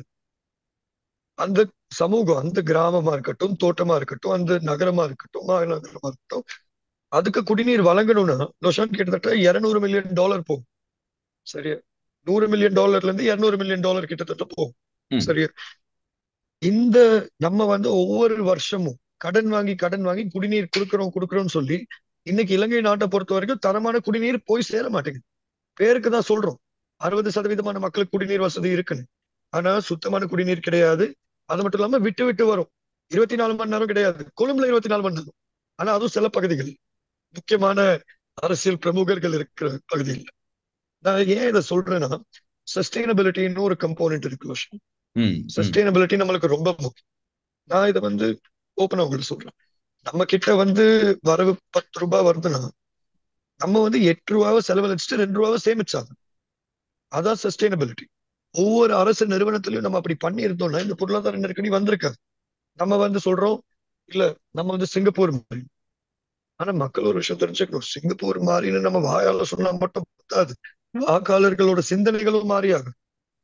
அந்த சமூகம் அந்த கிராமமா இருக்கட்டும் தோட்டமா இருக்கட்டும் அந்த நகரமா இருக்கட்டும் மாநகரமா இருக்கட்டும் அதுக்கு குடிநீர் வழங்கணும்னா லொஷான் கிட்டத்தட்ட இருநூறு மில்லியன் டாலர் போகும் சரியா நூறு மில்லியன் டாலர்ல இருந்து இருநூறு மில்லியன் டாலர் கிட்டத்தட்ட போகும் ம். சரியா இந்த நம்ம வந்து ஒவ்வொரு வருஷமும் கடன் வாங்கி கடன் வாங்கி குடிநீர் கொடுக்கிறோம் கொடுக்கிறோம்னு சொல்லி இன்னைக்கு இலங்கை நாட்டை பொறுத்த வரைக்கும் தரமான குடிநீர் போய் சேர மாட்டேங்குது பேருக்கு தான் சொல்றோம் அறுபது சதவீதமான மக்களுக்கு குடிநீர் வசதி இருக்குன்னு ஆனா சுத்தமான குடிநீர் கிடையாது அது மட்டும் இல்லாம விட்டு விட்டு வரும் இருபத்தி நாலு மணி நேரம் கிடையாது கொழும்புல இருபத்தி நாலு மணி நேரம் ஆனா அதுவும் சில பகுதிகள் முக்கியமான அரசியல் பிரமுகர்கள் இருக்கிற பகுதியில் நான் ஏன் இதை சொல்றேன்னா சஸ்டைனபிலிட்டின்னு ஒரு கம்போனன்ட் இருக்கு லோஷன் ம், ம். சஸ்டைனபிலிட்டி நம்மளுக்கு ரொம்ப முக்கியம் நான் இதை வந்து ஓப்பனா உங்களுக்கு சொல்றேன் நம்ம கிட்ட வந்து வரவு பத்து ரூபாய் வருதுன்னா நம்ம வந்து எட்டு ரூபாவை செலவழிச்சுட்டு ரெண்டு ரூபாவை சேமிச்சாங்க அதான் சஸ்டைனபிலிட்டி ஒவ்வொரு அரசு நிறுவனத்திலையும் நம்ம அப்படி பண்ணியிருந்தோம்னா இந்த பொருளாதார நெருக்கடி வந்திருக்காது நம்ம வந்து சொல்றோம் இல்ல நம்ம வந்து சிங்கப்பூர் மாதிரி ஆனா மக்கள் ஒரு விஷயம் தெரிஞ்சுக்கணும் சிங்கப்பூர் மாதிரின்னு நம்ம வாயால சொன்னா மட்டும் பத்தாது வாக்காளர்களோட சிந்தனைகளும் மாறியாகும்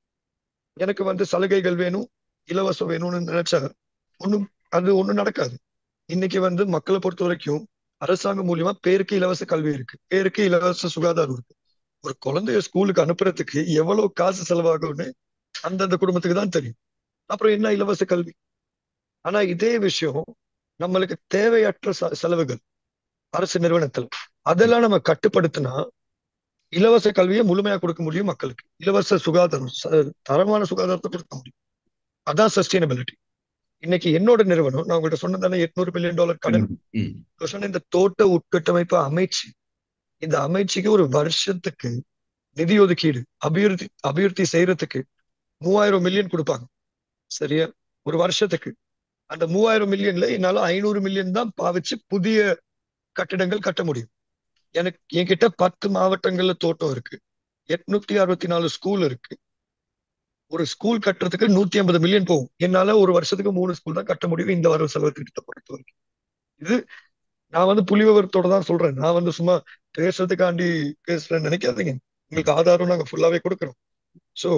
எனக்கு வந்து சலுகைகள் வேணும் இலவசம் வேணும்னு நினைச்சா ஒண்ணும் அது ஒண்ணும் நடக்காது இன்னைக்கு வந்து மக்களை பொறுத்த வரைக்கும் அரசாங்கம் மூலியமா பேருக்கு இலவச கல்வி இருக்கு பேருக்கு இலவச சுகாதாரம் இருக்கு ஒரு குழந்தைய ஸ்கூலுக்கு அனுப்புறதுக்கு எவ்வளவு காசு செலவாகும்னு அந்தந்த குடும்பத்துக்கு தான் தெரியும் அப்புறம் என்ன இலவச கல்வி ஆனா இதே விஷயம் நம்மளுக்கு தேவையற்ற செ- செலவுகள் அரசு நிறுவனத்துல அதெல்லாம் நம்ம கட்டுப்படுத்தினா இலவச கல்வியை முழுமையா கொடுக்க முடியும் மக்களுக்கு இலவச சுகாதாரம் ச- தரமான சுகாதாரத்தை கொடுக்க முடியும் அதான் சஸ்டைனபிலிட்டி இன்னைக்கு என்னோட நிறுவனம் நான் உங்கள்ட்ட சொன்னதானே எட்நூறு மில்லியன் டாலர் கடன் ம், நான் சொன்ன இந்த தோட்ட உட்கட்டமைப்பு அமைச்சு இந்த அமைச்சுக்கு ஒரு வருஷத்துக்கு நிதி ஒதுக்கீடு அபிவிருத்தி அபிவிருத்தி செய்யறதுக்கு மூவாயிரம் மில்லியன் கொடுப்பாங்க சரியா ஒரு வருஷத்துக்கு அந்த மூவாயிரம் மில்லியன்ல என்னால ஐநூறு மில்லியன் தான் பாவிச்சு புதிய கட்டிடங்கள் கட்ட முடியும் எனக்கு என்கிட்ட பத்து மாவட்டங்கள்ல தோட்டம் இருக்கு எட்நூத்தி அறுபத்தி நாலு ஸ்கூல் இருக்கு ஒரு ஸ்கூல் கட்டுறதுக்கு நூத்தி ஐம்பது மில்லியன் போகும் என்னால ஒரு வருஷத்துக்கு மூணு ஸ்கூல் தான் கட்ட முடியும் இந்த வரவு செலவு திட்டத்தை பொறுத்த வரைக்கும் இது நான் வந்து புள்ளி விவரத்தோட தான் சொல்றேன் நான் வந்து சும்மா பேசுறதுக்காண்டி பேசுறேன்னு நினைக்காதீங்க உங்களுக்கு ஆதாரம் நாங்க ஃபுல்லாவே கொடுக்குறோம் சோ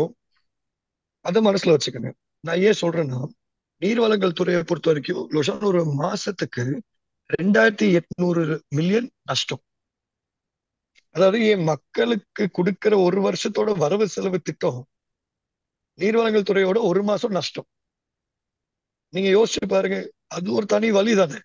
அதை மனசுல வச்சுக்கோங்க நான் ஏன் சொல்றேன்னா நீர்வளங்கள் துறையை பொறுத்த வரைக்கும் லொஷான் ஒரு மாசத்துக்கு ரெண்டாயிரத்தி எட்நூறு மில்லியன் நஷ்டம் அதாவது என் மக்களுக்கு கொடுக்கிற ஒரு வருஷத்தோட வரவு செலவு திட்டம் நீர்வளங்கள் துறையோட ஒரு மாசம் நஷ்டம் நீங்க யோசிச்சு பாருங்க அது ஒரு தனி வழி தானே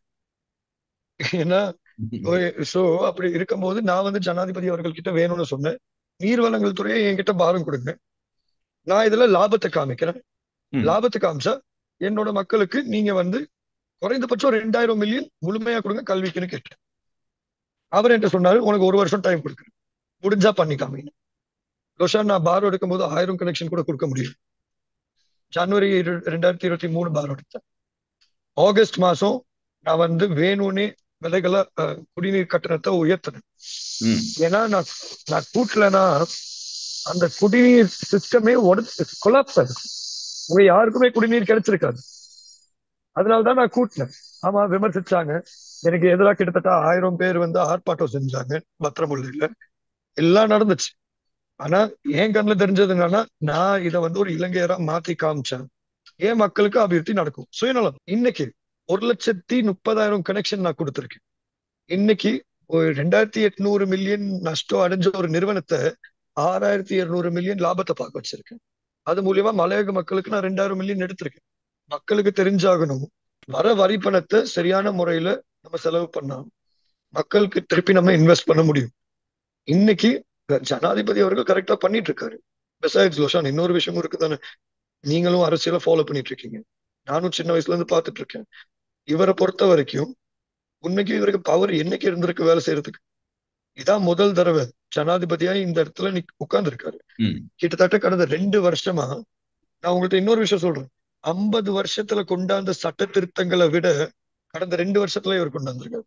ஏன்னா சோ அப்படி இருக்கும்போது நான் வந்து ஜனாதிபதி அவர்கள் கிட்ட வேணும்னு சொன்னேன் நீர்வளங்கள் துறையை என்கிட்ட பாரம் கொடுங்க நான் இதுல லாபத்தை காமிக்கிறேன் ம். லாபத்தை காமிச்சா என்னோட மக்களுக்கு நீங்க வந்து குறைந்தபட்சம் ரெண்டாயிரம் மில்லியன் முழுமையா கொடுங்க கல்விக்குன்னு கேட்டேன் அவர் என்கிட்ட சொன்னாரு உனக்கு ஒரு வருஷம் டைம் கொடுக்குறேன் முடிஞ்சா பண்ணி காமிங்க ரோஷான் நான் பாரம் எடுக்கும்போது ஆயிரம் கனெக்ஷன் கூட கொடுக்க முடியும் ஜனவரி இரு- ரெண்டாயிரத்தி இருபத்தி மூணு பாரம் எடுத்தேன் ஆகஸ்ட் மாசம் நான் வந்து வேணும்னே விலைகளை அஹ், குடிநீர் கட்டணத்தை உயர்த்தினேன் ம், ஏன்னா நான் நான் கூட்டலைன்னா அந்த குடிநீர் சிஸ்டமே உடச்சு கொலாப்ஸ் ஆகும் உங்க யாருக்குமே குடிநீர் கிடைச்சிருக்காது அதனாலதான் நான் கூட்டினேன் ஆமா விமர்சிச்சாங்க எனக்கு எதிராக கிட்டத்தட்ட ஆயிரம் பேர் வந்து ஆர்ப்பாட்டம் செஞ்சாங்க பத்திரமுல்லையில எல்லாம் நடந்துச்சு ஆனா என் கண்ணுல தெரிஞ்சது என்னன்னா நான் இதை வந்து ஒரு இலங்கையரா மாத்தி காமிச்சேன் ஏன் மக்களுக்கு அபிவிருத்தி நடக்கும் சுயநலம் இன்னைக்கு ஒரு லட்சத்தி முப்பதாயிரம் கனெக்ஷன் நான் கொடுத்துருக்கேன் இன்னைக்கு ஒரு ரெண்டாயிரத்தி எட்நூறு மில்லியன் நஷ்டம் அடைஞ்ச ஒரு நிறுவனத்தை ஆறாயிரத்தி இருநூறு மில்லியன் லாபத்தை பார்க்க வச்சிருக்கேன் அது மூலியமா மலையக மக்களுக்கு நான் ரெண்டாயிரம் மில்லியன் எடுத்திருக்கேன் மக்களுக்கு தெரிஞ்சாகணும் வர வரி பணத்தை சரியான முறையில நம்ம செலவு பண்ணா மக்களுக்கு திருப்பி நம்ம இன்வெஸ்ட் பண்ண முடியும் இன்னைக்கு ஜனாதிபதி அவர்கள் கரெக்டா பண்ணிட்டு இருக்காரு பெசைட்ஸ் லோஷான் இன்னொரு விஷயமும் இருக்குதானே நீங்களும் அரசியல ஃபாலோ பண்ணிட்டு இருக்கீங்க நானும் சின்ன வயசுல இருந்து பார்த்துட்டு இருக்கேன் இவரை பொறுத்த வரைக்கும் உண்மைக்கு இவருக்கு பவர் என்னைக்கு இருந்திருக்கு வேலை செய்யறதுக்கு இதான் முதல் தடவை ஜனாதிபதியா இந்த இடத்துல நீ உட்கார்ந்து இருக்காரு ம். கிட்டத்தட்ட கடந்த ரெண்டு வருஷமா நான் உங்கள்ட்ட இன்னொரு விஷயம் சொல்றேன் ஐம்பது வருஷத்துல கொண்டாந்த சட்ட திருத்தங்களை விட கடந்த ரெண்டு வருஷத்துல இவர் கொண்டு வந்திருக்காரு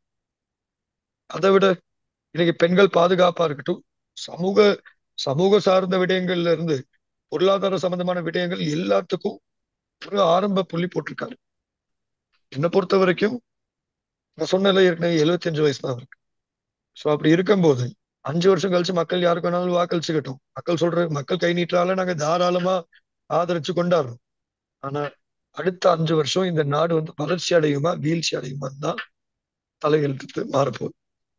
அதை விட இன்னைக்கு பெண்கள் பாதுகாப்பா இருக்கட்டும் சமூக சமூக சார்ந்த விடயங்கள்ல இருந்து பொருளாதார சம்பந்தமான விடயங்கள் எல்லாத்துக்கும் ஒரு ஆரம்ப புள்ளி போட்டிருக்காரு என்னை பொறுத்த வரைக்கும் நான் சொன்னல ஏற்கனவே எழுபத்தி அஞ்சு வயசு தான் இருக்கு ஸோ அப்படி இருக்கும்போது அஞ்சு வருஷம் கழிச்சு மக்கள் யாருக்கு வேணாலும் வாக்களிச்சுக்கட்டும் மக்கள் சொல்ற மக்கள் கை நீட்டால நாங்க தாராளமா ஆதரிச்சு கொண்டாடுறோம் ஆனா அடுத்த அஞ்சு வருஷம் இந்த நாடு வந்து வளர்ச்சி அடையுமா வீழ்ச்சி அடையுமா தான் தலையெழுத்து மாறப்போகுது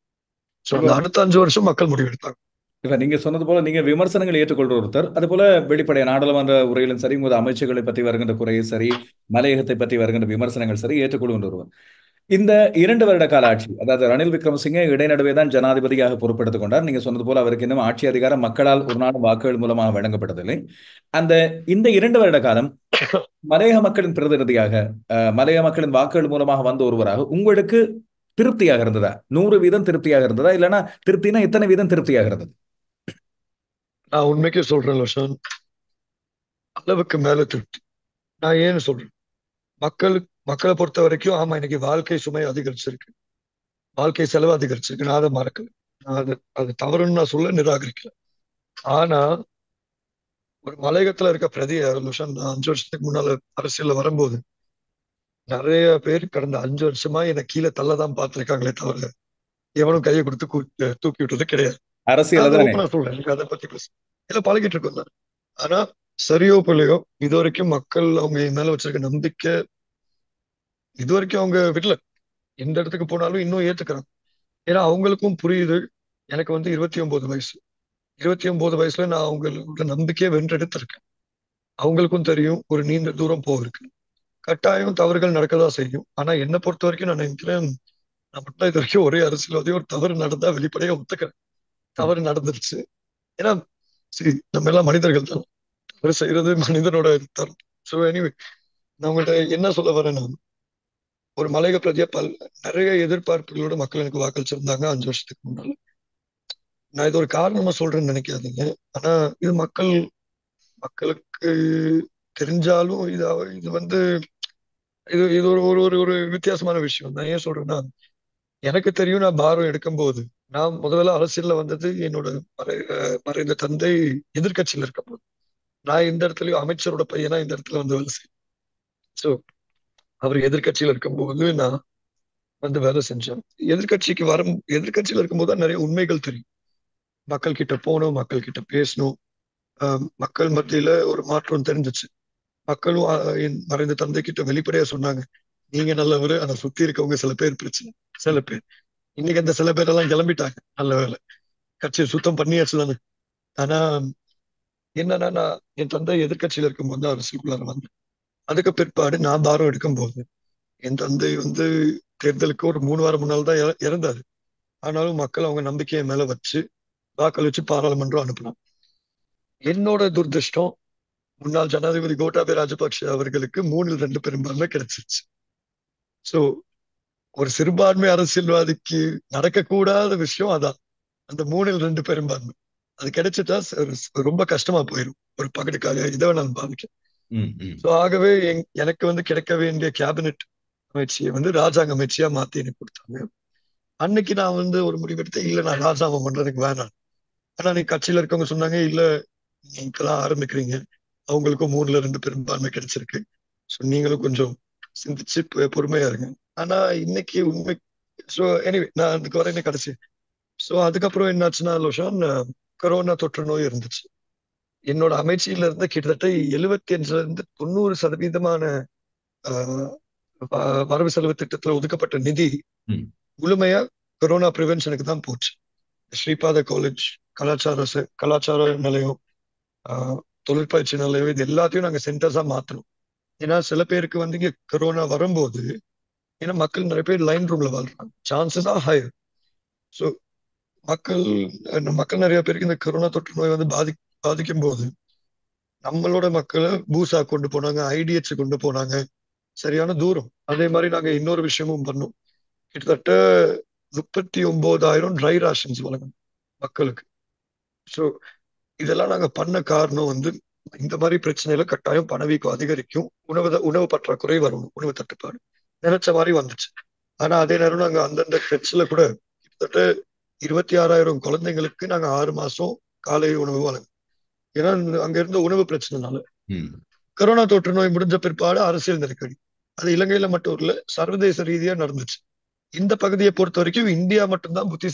ஸோ அந்த அடுத்த அஞ்சு வருஷம் மக்கள் முடிவெடுத்தாங்க இப்ப நீங்க சொன்னது போல நீங்க விமர்சனங்களை ஏற்றுக்கொள்ற ஒருத்தர் அது போல வெளிப்படைய நாடாளுமன்ற உரையிலும் சரி உங்களது அமைச்சர்களை பற்றி வருகின்ற குறையும் சரி மலையகத்தை பற்றி வருகின்ற விமர்சனங்கள் சரி ஏற்றுக்கொள்கின்ற ஒருவர் இந்த இரண்டு வருட கால ஆட்சி அதாவது ரணில் விக்ரமசிங்கே இடைநடுவே தான் ஜனாதிபதியாக பொறுப்பெடுத்துக் கொண்டார் நீங்க சொன்னது போல அவருக்கு இன்னும் ஆட்சி அதிகாரம் மக்களால் ஒரு நாள் வாக்குகள் மூலமாக வழங்கப்பட்டதில்லை அந்த இந்த இரண்டு வருட காலம் மலையக மக்களின் பிரதிநிதியாக அஹ், மலையக மக்களின் வாக்குகள் மூலமாக வந்த ஒருவராக உங்களுக்கு திருப்தியாக இருந்ததா நூறு வீதம் திருப்தியாக இருந்ததா இல்லைன்னா திருப்தினா எத்தனை வீதம் திருப்தியாக இருந்தது நான் உண்மைக்கே சொல்றேன் லோஷன் அளவுக்கு மேல திருப்தி நான் ஏன்னு சொல்றேன் மக்களுக்கு மக்களை பொறுத்த வரைக்கும் ஆமா இன்னைக்கு வாழ்க்கை சுமை அதிகரிச்சிருக்கு வாழ்க்கை செலவு அதிகரிச்சிருக்கு நான் அதை மறக்கல நான் அது அது தவறுன்னு நான் சொல்ல நிராகரிக்கல ஆனா ஒரு மலையகத்துல இருக்க பிரதி லோஷன் நான் அஞ்சு வருஷத்துக்கு முன்னால அரசியல்ல வரும்போது நிறைய பேர் கடந்த அஞ்சு வருஷமா என்னை கீழே தள்ளதான் பார்த்திருக்காங்களே தவிர எவனும் கையை கொடுத்து கூ- தூக்கி விட்டது கிடையாது அரசியல் நான் தானே open ஆ சொல்றேன் எனக்கு அதை பத்தி பேச இல்ல பழகிட்டு இருக்கோம் தான் ஆனா சரியோ பிள்ளையோ இது வரைக்கும் மக்கள் அவங்க என் மேல வச்சிருக்க நம்பிக்கை இது வரைக்கும் அவங்க விடல எந்த இடத்துக்கு போனாலும் இன்னும் ஏத்துக்கிறாங்க ஏன்னா அவங்களுக்கும் புரியுது எனக்கு வந்து இருபத்தி ஒன்பது வயசு இருபத்தி ஒன்பது வயசுல நான் அவங்களோட நம்பிக்கையை வென்றெடுத்திருக்கேன் அவங்களுக்கும் தெரியும் ஒரு நீண்ட தூரம் போயிருக்கு கட்டாயம் தவறுகள் நடக்கதான் செய்யும் ஆனா என்னை பொறுத்த வரைக்கும் நான் நினைக்கிறேன் நான் மட்டும் இது வரைக்கும் ஒரே அரசியல்வாதி ஒரு தவறு நடந்தா வெளிப்படையா ஒத்துக்கிறேன் தவறு நடந்துருச்சு ஏன்னா சரி நம்ம எல்லாம் மனிதர்கள் தான் தவறு செய்யறது மனிதனோட தரம் ஸோ எனிவே நான் உங்கள்ட்ட என்ன சொல்ல வரேன் நான் ஒரு மலையக பிரதியா பல் நிறைய எதிர்பார்ப்புகளோட மக்கள் எனக்கு வாக்களிச்சிருந்தாங்க அஞ்சு வருஷத்துக்கு முன்னால நான் இது ஒரு காரணமா சொல்றேன்னு நினைக்காதீங்க ஆனா இது மக்கள் மக்களுக்கு தெரிஞ்சாலும் இது அவ- இது வந்து இது இது ஒரு ஒரு ஒரு ஒரு வித்தியாசமான விஷயம் நான் ஏன் சொல்றேன்னா எனக்கு தெரியும் நான் பாரம் எடுக்கும்போது நான் முதல்ல அரசியல்ல வந்தது என்னோட மறை அஹ் மறைந்த தந்தை எதிர்க்கட்சியில இருக்கும்போது நான் இந்த இடத்துலயும் அமைச்சரோட பையனா இந்த இடத்துல வந்து வேலை செய்யும் ஸோ அவர் எதிர்க்கட்சியில இருக்கும்போது நான் வந்து வேலை செஞ்சேன் எதிர்க்கட்சிக்கு வரும் எதிர்க்கட்சியில இருக்கும்போது தான் நிறைய உண்மைகள் தெரியும் மக்கள் கிட்ட போகணும் மக்கள் கிட்ட பேசணும் ஆஹ் மக்கள் மத்தியில ஒரு மாற்றம் தெரிஞ்சுச்சு மக்களும் ஆஹ் என் மறைந்த தந்தை கிட்ட வெளிப்படையா சொன்னாங்க நீங்க நல்லவரு ஆனா சுத்தி இருக்கவங்க சில பேர் பிரச்சனை சில பேர் இன்னைக்கு அந்த சில பேரெல்லாம் கிளம்பிட்டாங்க நல்ல வேலை கட்சியை சுத்தம் பண்ணியாச்சு தானே ஆனா என்னன்னா நான் என் தந்தை எதிர்க்கட்சியில இருக்கும்போது தான் அரசியலுக்குள்ளார வந்தேன் அதுக்கு பிற்பாடு நான் பாரம் எடுக்கும்போது என் தந்தை வந்து தேர்தலுக்கு ஒரு மூணு வாரம் முன்னால் தான் இற- இறந்தாரு ஆனாலும் மக்கள் அவங்க நம்பிக்கையை மேல வச்சு வாக்களிச்சு பாராளுமன்றம் அனுப்பினாங்க என்னோட துர்திருஷ்டம் முன்னாள் ஜனாதிபதி கோட்டாபய ராஜபக்ஷ அவர்களுக்கு மூணில் ரெண்டு பெரும்பான்மை கிடைச்சிருச்சு சோ ஒரு சிறுபான்மை அரசியல்வாதிக்கு நடக்கக்கூடாத விஷயம் அதான் அந்த மூணில் ரெண்டு பெரும்பான்மை அது கிடைச்சிட்டா ச- ரொம்ப கஷ்டமா போயிடும் ஒரு பகடுக்காக இதை வேணாலும் பாவிக்க ம், ம். சோ ஆகவே எங்- எனக்கு வந்து கிடைக்க வேண்டிய கேபினெட் அமைச்சியை வந்து ராஜாங்க அமைச்சியா மாத்தி எனக்கு கொடுத்தாங்க அன்னைக்கு நான் வந்து ஒரு முடிவெடுத்தேன் இல்ல நான் ராஜாங்கம் பண்றதுக்கு வேணாம் ஆனா நீ கட்சியில இருக்கவங்க சொன்னாங்க இல்ல நீங்களாம் ஆரம்பிக்கிறீங்க அவங்களுக்கும் மூணுல ரெண்டு பெரும்பான்மை கிடைச்சிருக்கு சோ நீங்களும் கொஞ்சம் சிந்திச்சு பொ- பொறுமையா இருங்க ஆனா இன்னைக்கு உண்மை ஸோ எனிவே நான் அதுக்கு வரேன் கடைசி ஸோ அதுக்கப்புறம் என்னாச்சுன்னா லோஷான் கொரோனா தொற்று நோய் இருந்துச்சு என்னோட அமைச்சியில இருந்து கிட்டத்தட்ட எழுபத்தி அஞ்சுல இருந்து தொண்ணூறு சதவீதமான ஆஹ், வ- வரவு செலவு திட்டத்துல ஒதுக்கப்பட்ட நிதி ம். முழுமையா கொரோனா ப்ரிவென்ஷனுக்கு தான் போச்சு ஸ்ரீபாத காலேஜ் கலாச்சார செ- கலாச்சார நிலையம் ஆஹ், தொழிற்பயிற்சி நிலையம் இது எல்லாத்தையும் நாங்க சென்டர்ஸா மாத்தணும் ஏன்னா சில பேருக்கு வந்து இங்க கொரோனா வரும்போது ஏன்னா மக்கள் நிறைய பேர் லைன் ரூம்ல வாழ்றாங்க சான்சஸ் ஆர் ஹையர் ஸோ மக்கள் அஹ் மக்கள் நிறைய பேருக்கு இந்த கொரோனா தொற்று நோய் வந்து பாதி பாதிக்கும் போது நம்மளோட மக்களை பூசா கொண்டு போனாங்க ஐடிஎச் கொண்டு போனாங்க சரியான தூரம் அதே மாதிரி நாங்க இன்னொரு விஷயமும் பண்ணோம் கிட்டத்தட்ட முப்பத்தி ஒன்பதாயிரம் ட்ரை ரேஷன்ஸ் வழங்கணும் மக்களுக்கு ஸோ இதெல்லாம் நாங்க பண்ண காரணம் வந்து இந்த மாதிரி பிரச்சனையில கட்டாயம் பணவீக்கம் அதிகரிக்கும் உணவு த- உணவு பற்றாக்குறை வரும் உணவு தட்டுப்பாடு நினைச்ச மாதிரி வந்துச்சு ஆனா அதே நேரம் நாங்க அந்தந்த கட்சியில கூட கிட்டத்தட்ட இருபத்தி ஆறாயிரம் குழந்தைங்களுக்கு நாங்க ஆறு மாசம் காலை உணவு வழங்க ஏன்னா அங்க இருந்த உணவு பிரச்சனைனால ம். கொரோனா தொற்று நோய் முடிஞ்ச பிற்பாடு அரசியல் நெருக்கடி அது இலங்கையில மட்டும் இல்ல சர்வதேச ரீதியா நடந்துச்சு இந்த பகுதியை பொறுத்த வரைக்கும் இந்தியா மட்டும்தான் புத்தி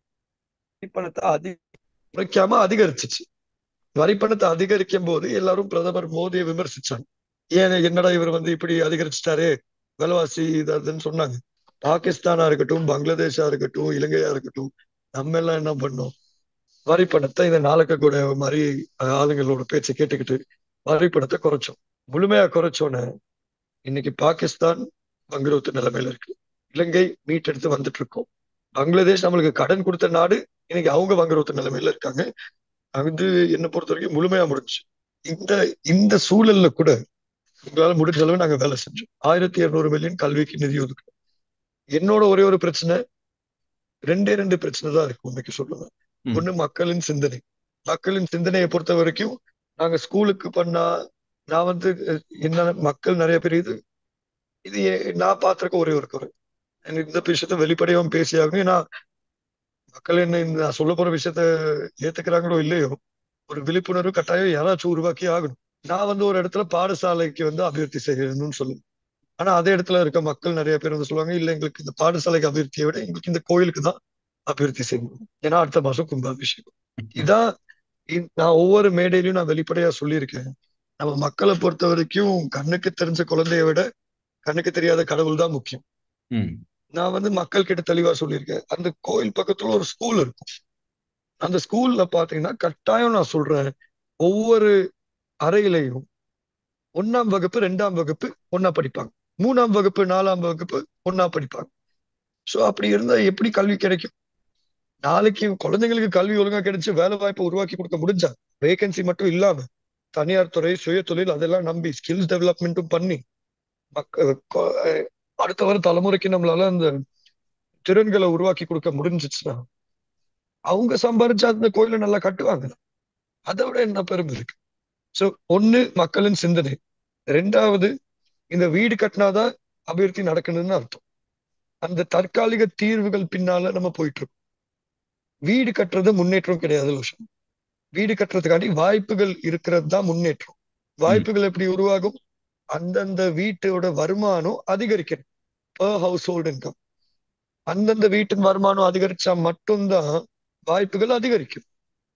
பணத்தை அதி குறைக்காம அதிகரிச்சிச்சு வரிப்பணத்தை அதிகரிக்கும் போது எல்லாரும் பிரதமர் மோடியை விமர்சிச்சாங்க ஏன் என்னடா இவர் வந்து இப்படி அதிகரிச்சிட்டாரே விலைவாசி இது அதுன்னு சொன்னாங்க பாகிஸ்தானா இருக்கட்டும் பங்களாதேஷா இருக்கட்டும் இலங்கையா இருக்கட்டும் நம்ம எல்லாம் என்ன பண்ணோம் வரி பணத்தை இந்த நாளுக்கு கூட மாதிரி அஹ், ஆளுங்களோட பேச்சை கேட்டுக்கிட்டு வரி பணத்தை குறைச்சோம் முழுமையா குறைச்சோன்னு இன்னைக்கு பாகிஸ்தான் பங்குரோத்து நிலைமையில இருக்கு இலங்கை மீட்டெடுத்து வந்துட்டு இருக்கோம் பங்களாதேஷ் நம்மளுக்கு கடன் கொடுத்த நாடு இன்னைக்கு அவங்க பங்குரோத்து நிலைமையில இருக்காங்க அது என்னை பொறுத்த வரைக்கும் முழுமையா முடிஞ்சு இந்த இந்த சூழல்ல கூட உங்களால முடிஞ்ச அளவு நாங்க வேலை செஞ்சோம் ஆயிரத்தி இருநூறு மில்லியன் கல்விக்கு நிதி ஒதுக்கணும் என்னோட ஒரே ஒரு பிரச்சனை ரெண்டே ரெண்டு பிரச்சனை தான் இருக்கு உண்மைக்கு சொல்லுவேன் ம். ஒண்ணு மக்களின் சிந்தனை மக்களின் சிந்தனையை பொறுத்த வரைக்கும் நாங்க ஸ்கூலுக்கு பண்ணா நான் வந்து அஹ், என்ன மக்கள் நிறைய பேர் இது இது ஏ- நான் பார்த்திருக்க ஒரே ஒரு குறை எனக்கு இந்த விஷயத்த வெளிப்படையாவும் பேசியாகணும் ஏன்னா மக்கள் என்ன இந்த நான் சொல்ல போற விஷயத்த ஏத்துக்கிறாங்களோ இல்லையோ ஒரு விழிப்புணர்வு கட்டாயம் யாராச்சும் உருவாக்கி ஆகணும் நான் வந்து ஒரு இடத்துல பாடசாலைக்கு வந்து அபிவிருத்தி செய்யணும்னு சொல்லுவேன் ஆனா அதே இடத்துல இருக்க மக்கள் நிறைய பேர் வந்து சொல்லுவாங்க இல்ல எங்களுக்கு இந்த பாடசாலைக்கு அபிவிருத்தியை விட எங்களுக்கு இந்த கோயிலுக்கு தான் அபிவிருத்தி செய்யணும் ஏன்னா அடுத்த மாசம் கும்பாபிஷேகம் இதான் இ- நான் ஒவ்வொரு மேடையிலயும் நான் வெளிப்படையா சொல்லியிருக்கேன் நம்ம மக்களை பொறுத்த வரைக்கும் கண்ணுக்கு தெரிஞ்ச குழந்தைய விட கண்ணுக்கு தெரியாத கடவுள் தான் முக்கியம் ம். நான் வந்து மக்கள் கிட்ட தெளிவா சொல்லியிருக்கேன் அந்த கோயில் பக்கத்துல ஒரு ஸ்கூல் இருக்கும் அந்த ஸ்கூல்ல பாத்தீங்கன்னா கட்டாயம் நான் சொல்றேன் ஒவ்வொரு அறையிலையும் ஒண்ணாம் வகுப்பு ரெண்டாம் வகுப்பு ஒண்ணா படிப்பாங்க மூணாம் வகுப்பு நாலாம் வகுப்பு ஒண்ணா படிப்பாங்க சோ அப்படி இருந்தா எப்படி கல்வி கிடைக்கும் நாளைக்கு குழந்தைங்களுக்கு கல்வி ஒழுங்கா கிடைச்சு வேலை வாய்ப்பை உருவாக்கி கொடுக்க முடிஞ்சா வேகன்சி மட்டும் இல்லாம தனியார் துறை சுய தொழில் அதெல்லாம் நம்பி ஸ்கில்ஸ் டெவலப்மெண்ட்டும் பண்ணி மக்க கொ- அஹ் அடுத்த வர தலைமுறைக்கு நம்மளால அந்த திறன்களை உருவாக்கி கொடுக்க முடிஞ்சிச்சுன்னா அவங்க சம்பாரிச்சா அந்த கோயிலை நல்லா கட்டுவாங்க அதை விட என்ன பெருமை இருக்கு சோ ஒண்ணு மக்களின் சிந்தனை ரெண்டாவது இந்த வீடு கட்டினாதான் அபிவிருத்தி நடக்கணும்னு அர்த்தம் அந்த தற்காலிக தீர்வுகள் பின்னால நம்ம போயிட்டு இருக்கோம் வீடு கட்டுறது முன்னேற்றம் கிடையாது லோஷன் வீடு கட்டுறதுக்காண்டி வாய்ப்புகள் இருக்கிறது தான் முன்னேற்றம் வாய்ப்புகள் எப்படி உருவாகும் அந்தந்த வீட்டோட வருமானம் அதிகரிக்கணும் பர் ஹவுஸ் ஹோல்ட் இன்கம் அந்தந்த வீட்டின் வருமானம் அதிகரிச்சா மட்டும்தான் வாய்ப்புகள் அதிகரிக்கும்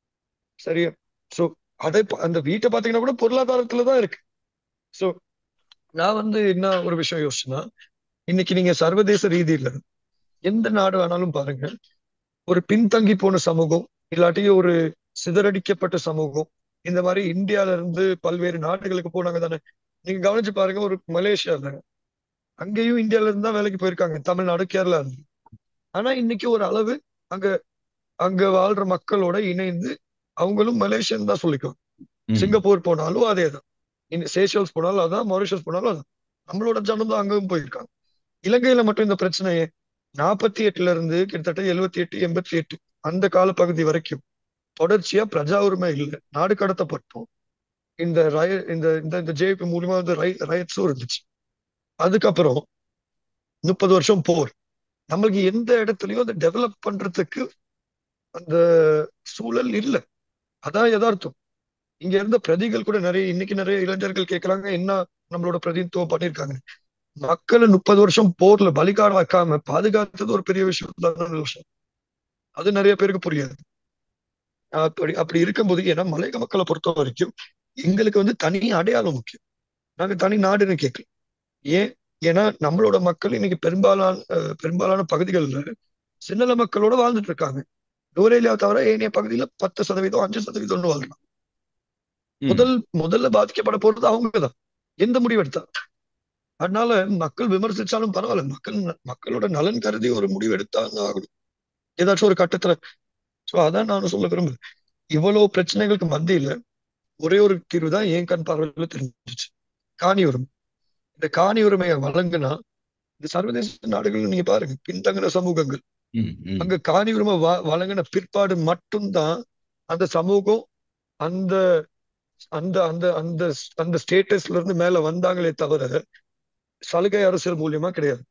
சரியா சோ அதை ப- அந்த வீட்டை பாத்தீங்கன்னா கூட பொருளாதாரத்துல தான் இருக்கு சோ நான் வந்து என்ன ஒரு விஷயம் யோசிச்சேன்னா இன்னைக்கு நீங்க சர்வதேச ரீதியில எந்த நாடு வேணாலும் பாருங்க ஒரு பின்தங்கி போன சமூகம் இல்லாட்டி ஒரு சிதறடிக்கப்பட்ட சமூகம் இந்த மாதிரி இந்தியால இருந்து பல்வேறு நாடுகளுக்கு போனாங்க தானே நீங்க கவனிச்சு பாருங்க ஒரு மலேசியால அங்கேயும் இந்தியால இருந்து தான் வேலைக்கு போயிருக்காங்க தமிழ்நாடு கேரளா இருந்து ஆனா இன்னைக்கு ஒரு அளவு அங்க அங்க வாழ்ற மக்களோட இணைந்து அவங்களும் மலேசியன் தான் சொல்லிக்குவாங்க ம். சிங்கப்பூர் போனாலும் அதே தான் சேஷல்ஸ் போனாலும் அதான் மொரிஷியஸ் போனாலும் அதான் நம்மளோட ஜனம் தான் அங்கும் போயிருக்காங்க இலங்கையில மட்டும் இந்த பிரச்சனையே நாற்பத்தி எட்டுல இருந்து கிட்டத்தட்ட எழுவத்தி எட்டு எண்பத்தி எட்டு அந்த காலப்பகுதி வரைக்கும் தொடர்ச்சியா பிரஜா உரிமை இல்லை நாடு கடத்தப்பட்டோம் இந்த ரய இந்த இந்த இந்த ஜேபி மூலியமா வந்து ரை ரயட்ஸும் இருந்துச்சு அதுக்கப்புறம் முப்பது வருஷம் போர் நம்மளுக்கு எந்த இடத்துலயும் அதை டெவலப் பண்றதுக்கு அந்த சூழல் இல்லை அதான் யதார்த்தம் இங்க இருந்த பிரதிகள் கூட நிறைய இன்னைக்கு நிறைய இளைஞர்கள் கேட்கறாங்க என்ன நம்மளோட பிரதிநிதித்துவம் பண்ணியிருக்காங்க மக்களை முப்பது வருஷம் போர்ல பலிகாடு வைக்காம பாதுகாத்தது ஒரு பெரிய விஷயம் தான் விஷயம் அது நிறைய பேருக்கு புரியாது அப்படி அப்படி இருக்கும்போது ஏன்னா மலையக மக்களை பொறுத்த வரைக்கும் எங்களுக்கு வந்து தனி அடையாளம் முக்கியம் நாங்க தனி நாடுன்னு கேட்கல ஏன் ஏன்னா நம்மளோட மக்கள் இன்னைக்கு பெரும்பாலான அஹ், பெரும்பாலான பகுதிகளில் சின்னல மக்களோட வாழ்ந்துட்டு இருக்காங்க நூரேலியா தவிர ஏனைய பகுதியில பத்து சதவீதம் அஞ்சு சதவீதம்னு வாழ்றாங்க ம். முதல் முதல்ல பாதிக்கப்பட போறது அவங்கதான் எந்த முடிவு எடுத்தா அதனால மக்கள் விமர்சிச்சாலும் பரவாயில்ல மக்கள் மக்களோட நலன் கருதி ஒரு முடிவு எடுத்தாங்க ஆகணும் ஏதாச்சும் ஒரு கட்டத்துல சோ அதான் நான் சொல்ல விரும்புறேன் இவ்வளவு பிரச்சனைகளுக்கு மத்தியில ஒரே ஒரு தீர்வு தான் என் கண் பார்வையில தெரிஞ்சிச்சு காணி உரிமை இந்த காணி உரிமையை வழங்குனா இந்த சர்வதேச நாடுகள் நீங்க பாருங்க பின்தங்கின சமூகங்கள் ம், ம். அங்க காணி உரிமை வ- வழங்கின பிற்பாடு மட்டும்தான் அந்த சமூகம் அந்த அந்த அந்த அந்த அந்த ஸ்டேட்டஸ்ல இருந்து மேல வந்தாங்களே தவிர சலுகை அரசியல் மூலியமா கிடையாது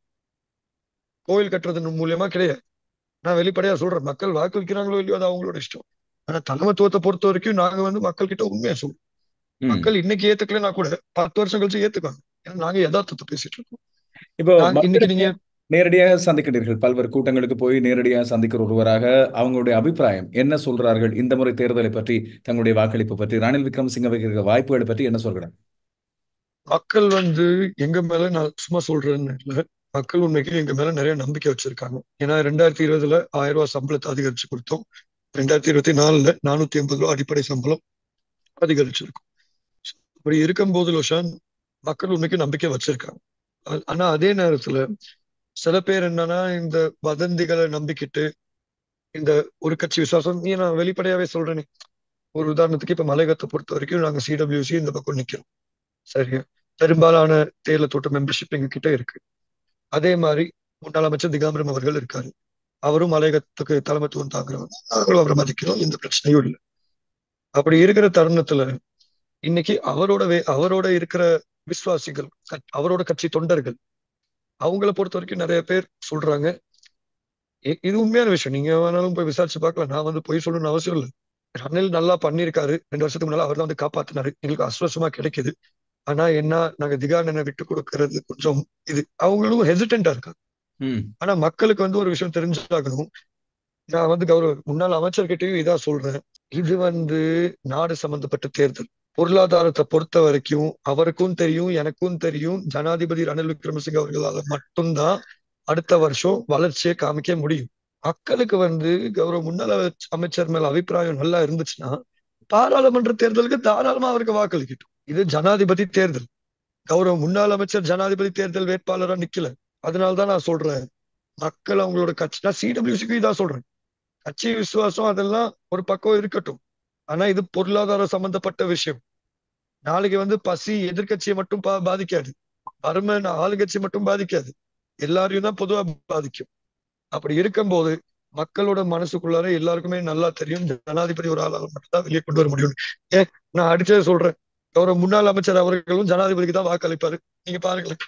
கோயில் கட்டுறது மூலியமா கிடையாது நான் வெளிப்படையா சொல்றேன் மக்கள் வாக்களிக்கிறாங்களோ இல்லையோ அது அவங்களோட இஷ்டம் ஆனா தலைமத்துவத்தை பொறுத்த வரைக்கும் நாங்க வந்து மக்கள் கிட்ட உண்மையா சொல்றோம் ம். மக்கள் இன்னைக்கு ஏத்துக்கலைன்னா கூட பத்து வருஷம் கழிச்சு ஏத்துக்குவாங்க ஏன்னா நாங்க யதார்த்தத்தை பேசிட்டு இருக்கோம் இப்போ நாங்க இன்னைக்கு மக்களை நீங்க நேரடியாக சந்திக்கிறீர்கள் பல்வேறு கூட்டங்களுக்கு போய் நேரடியாக சந்திக்கிற ஒருவராக அவங்களுடைய அபிப்பிராயம் என்ன சொல்றார்கள் இந்த முறை தேர்தலை பற்றி தங்களுடைய வாக்களிப்பு பற்றி ரணில் விக்ரமசிங்க வைக்கிற வாய்ப்புகளை பற்றி என்ன சொல்கிறாங்க மக்கள் வந்து எங்க மேல நான் சும்மா சொல்றேன்னு இல்ல மக்கள் உண்மைக்கு எங்க மேல நிறைய நம்பிக்கை வச்சிருக்காங்க ஏன்னா ரெண்டாயிரத்தி இருபதுல ஆயிரம் ரூபாய் சம்பளத்தை அதிகரிச்சு கொடுத்தோம் ரெண்டாயிரத்தி இருபத்தி நாலுல நானூத்தி எண்பது ரூபாய் அடிப்படை சம்பளம் அதிகரிச்சிருக்கும் அப்படி இருக்கும்போது லோஷான் மக்கள் உண்மைக்கு நம்பிக்கை வச்சிருக்காங்க ஆ- ஆனா அதே நேரத்துல சில பேர் என்னன்னா இந்த வதந்திகளை நம்பிக்கிட்டு இந்த ஒரு கட்சி விசுவாசம் நீ நான் வெளிப்படையாவே சொல்றேனே ஒரு உதாரணத்துக்கு இப்ப மலையகத்தை பொறுத்த வரைக்கும் நாங்க சிடபிள்யூசி இந்த பக்கம் நிக்கிறோம் சரியா பெரும்பாலான தேயிலை தோட்ட மெம்பர்ஷிப் எங்க கிட்ட இருக்கு அதே மாதிரி முன்னாள் அமைச்சர் திகாம்பரம் அவர்கள் இருக்காரு அவரும் மலையகத்துக்கு தலைமைத்துவம் தாங்குறவங்க நாங்களும் அவரை மதிக்கிறோம் எந்த பிரச்சனையும் இல்லை அப்படி இருக்கிற தருணத்துல இன்னைக்கு அவரோட வே அவரோட இருக்கிற விசுவாசிகள் கட்- அவரோட கட்சி தொண்டர்கள் அவங்கள பொறுத்த வரைக்கும் நிறைய பேர் சொல்றாங்க இ- இது உண்மையான விஷயம் நீங்க வேணாலும் போய் விசாரிச்சு பார்க்கலாம் நான் வந்து போய் சொல்லணும்னு அவசியம் இல்லை ரணில் நல்லா பண்ணியிருக்காரு ரெண்டு வருஷத்துக்கு முன்னால அவர் தான் வந்து காப்பாத்தினாரு எங்களுக்கு அஸ்வசமா கிடைக்குது ஆனா என்ன நாங்க திகானனை விட்டு கொடுக்கறது கொஞ்சம் இது அவங்களும் ஹெசிடென்டா இருக்காங்க ம் ஆனா மக்களுக்கு வந்து ஒரு விஷயம் தெரிஞ்சாகணும் நான் வந்து கௌரவ முன்னாள் அமைச்சர்கிட்டயும் இதா சொல்றேன் இது வந்து நாடு சம்பந்தப்பட்ட தேர்தல் பொருளாதாரத்தை பொறுத்த வரைக்கும் அவருக்கும் தெரியும் எனக்கும் தெரியும் ஜனாதிபதி ரணில் விக்ரமசிங்க அவர்களால மட்டும்தான் அடுத்த வருஷம் வளர்ச்சியை காமிக்க முடியும் மக்களுக்கு வந்து கௌரவ முன்னாள் அமைச்ச- அமைச்சர் மேல அபிப்பிராயம் நல்லா இருந்துச்சுன்னா பாராளுமன்ற தேர்தலுக்கு தாராளமா அவருக்கு வாக்களிக்கட்டும் இது ஜனாதிபதி தேர்தல் கௌரவ முன்னாள் அமைச்சர் ஜனாதிபதி தேர்தல் வேட்பாளரா நிக்கல அதனாலதான் நான் சொல்றேன் மக்கள் அவங்களோட கட்சி நான் சிடபிள்யூசிக்கு இதான் சொல்றேன் கட்சி விசுவாசம் அதெல்லாம் ஒரு பக்கம் இருக்கட்டும் ஆனா இது பொருளாதார சம்பந்தப்பட்ட விஷயம் நாளைக்கு வந்து பசி எதிர்க்கட்சியை மட்டும் பா- பாதிக்காது வறுமை ஆளுங்கட்சி மட்டும் பாதிக்காது எல்லாரையும் தான் பொதுவா பாதிக்கும் அப்படி இருக்கும்போது மக்களோட மனசுக்குள்ளார எல்லாருக்குமே நல்லா தெரியும் ஜனாதிபதி ஒரு ஆளால மட்டும்தான் வெளியே கொண்டு வர முடியும் ஏன் நான் அடிச்சே சொல்றேன் கௌரவ முன்னாள் அமைச்சர் அவர்களும் ஜனாதிபதிக்கு தான் வாக்களிப்பாரு நீங்க பாருங்களேன்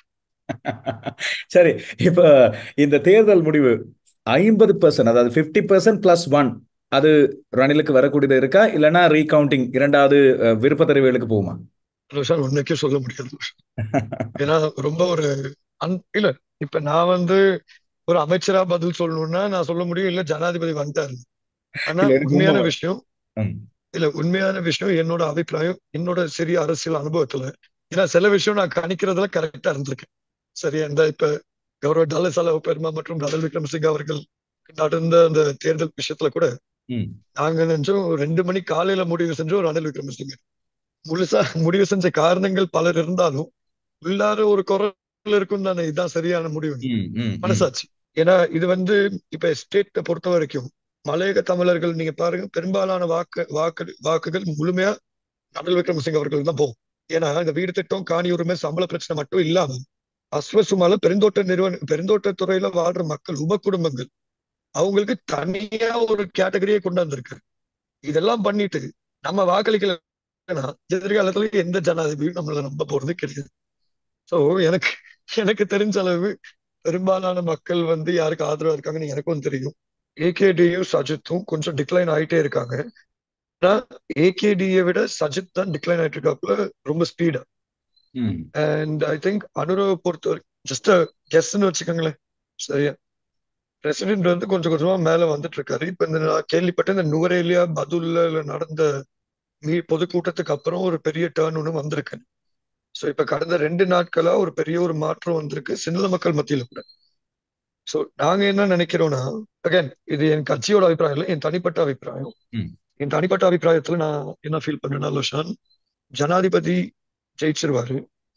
சரி இப்ப இந்த தேர்தல் முடிவு ஐம்பது பர்சன்ட் அதாவது பிப்டி பர்சன்ட் பிளஸ் ஒன் அது ரணிலுக்கு வரக்கூடியது இருக்கா இல்லைன்னா ரீகவுண்டிங் இரண்டாவது அஹ், விருப்ப தெரிவுகளுக்கு போகுமா ரோஷான் உன்னைக்கே சொல்ல முடியாது ரோஷான். ஏன்னா ரொம்ப ஒரு அன் இல்ல இப்ப நான் வந்து ஒரு அமைச்சரா பதில் சொல்லணும்னா நான் சொல்ல முடியும் இல்ல ஜனாதிபதி வந்துட்டாரு ஆனா இல்ல, எனக்கு உண்மையான உண்மை- விஷயம் ம். இல்ல உண்மையான விஷயம் என்னோட அபிப்பிராயம் என்னோட சிறிய அரசியல் அனுபவத்துல ஏன்னா சில விஷயம் நான் கணிக்கிறதுல கரெக்டா இருந்திருக்கேன் சரியா இந்த இப்ப கௌரவ டலஸ் அளவு பெருமா மற்றும் ரணில் விக்ரமசிங்க அவர்கள் நடந்த அந்த தேர்தல் விஷயத்துல கூட ம். நாங்க நினைச்சோம் ஒரு ரெண்டு மணி காலையில முடிவு செஞ்சோம் ரணில் விக்ரமசிங்க முழுசா முடிவு செஞ்ச காரணங்கள் பலர் இருந்தாலும் உள்ளார ஒரு குரல் இருக்கும் தானே இதுதான் சரியான முடிவு ம், ம், ம். மனசாட்சி ஏன்னா இது வந்து இப்ப ஸ்டேட்டை பொறுத்த வரைக்கும் மலையக தமிழர்கள் நீங்க பாருங்க பெரும்பாலான வாக்கு வாக்கு வாக்குகள் முழுமையா ரணில் விக்ரமசிங்க அவர்கள் தான் போகும் ஏன்னா இந்த வீடு திட்டம் காணி உரிமை சம்பள பிரச்சனை மட்டும் இல்லாம அஸ்வசுமால பெருந்தோட்ட நிறுவன பெருந்தோட்ட துறையில வாழ்ற மக்கள் உப குடும்பங்கள் அவங்களுக்கு தனியா ஒரு கேட்டகரியை கொண்டாந்துருக்கு இதெல்லாம் பண்ணிட்டு நம்ம வாக்களிக்கலன்னா எதிர்காலத்துல எந்த ஜனாதிபதியும் நம்மள நம்ப போறது கிடையாது சோ எனக்கு எனக்கு தெரிஞ்ச அளவு பெரும்பாலான மக்கள் வந்து யாருக்கு ஆதரவா இருக்காங்கன்னு எனக்கும் தெரியும் ஏகேடியும் சஜித்தும் கொஞ்சம் டிக்ளைன் ஆயிட்டே இருக்காங்க ஆனா ஏகேடியை விட சஜித் தான் டிக்ளைன் ஆயிட்டு இருக்காப்புல ரொம்ப ஸ்பீடா ம். அண்ட் ஐ திங்க் அனுரவை பொறுத்த வரைக்கும் ஜஸ்ட் கெஸ்ட்னு வச்சுக்கோங்களேன் சரியா பிரசிடென்ட் வந்து கொஞ்சம் கொஞ்சமா மேல வந்துட்டு இருக்காரு இப்ப இந்த நான் கேள்விப்பட்ட இந்த நுவரேலியா பதுல்ல நடந்த மீ பொதுக்கூட்டத்துக்கு அப்புறம் ஒரு பெரிய டேர்ன் ஒன்று வந்திருக்கு ஸோ இப்ப கடந்த ரெண்டு நாட்களா ஒரு பெரிய ஒரு மாற்றம் வந்திருக்கு சிங்கள மக்கள் மத்தியில கூட ஸோ நாங்க என்ன நினைக்கிறோம்னா அகைன் இது என் கட்சியோட அபிப்பிராயம் இல்லை என் தனிப்பட்ட அபிப்பிராயம் ம். என் தனிப்பட்ட அபிப்பிராயத்துல நான் என்ன ஃபீல் பண்ணேன்னா லோஷான் ஜனாதிபதி ஜெயிச்சிருவாரு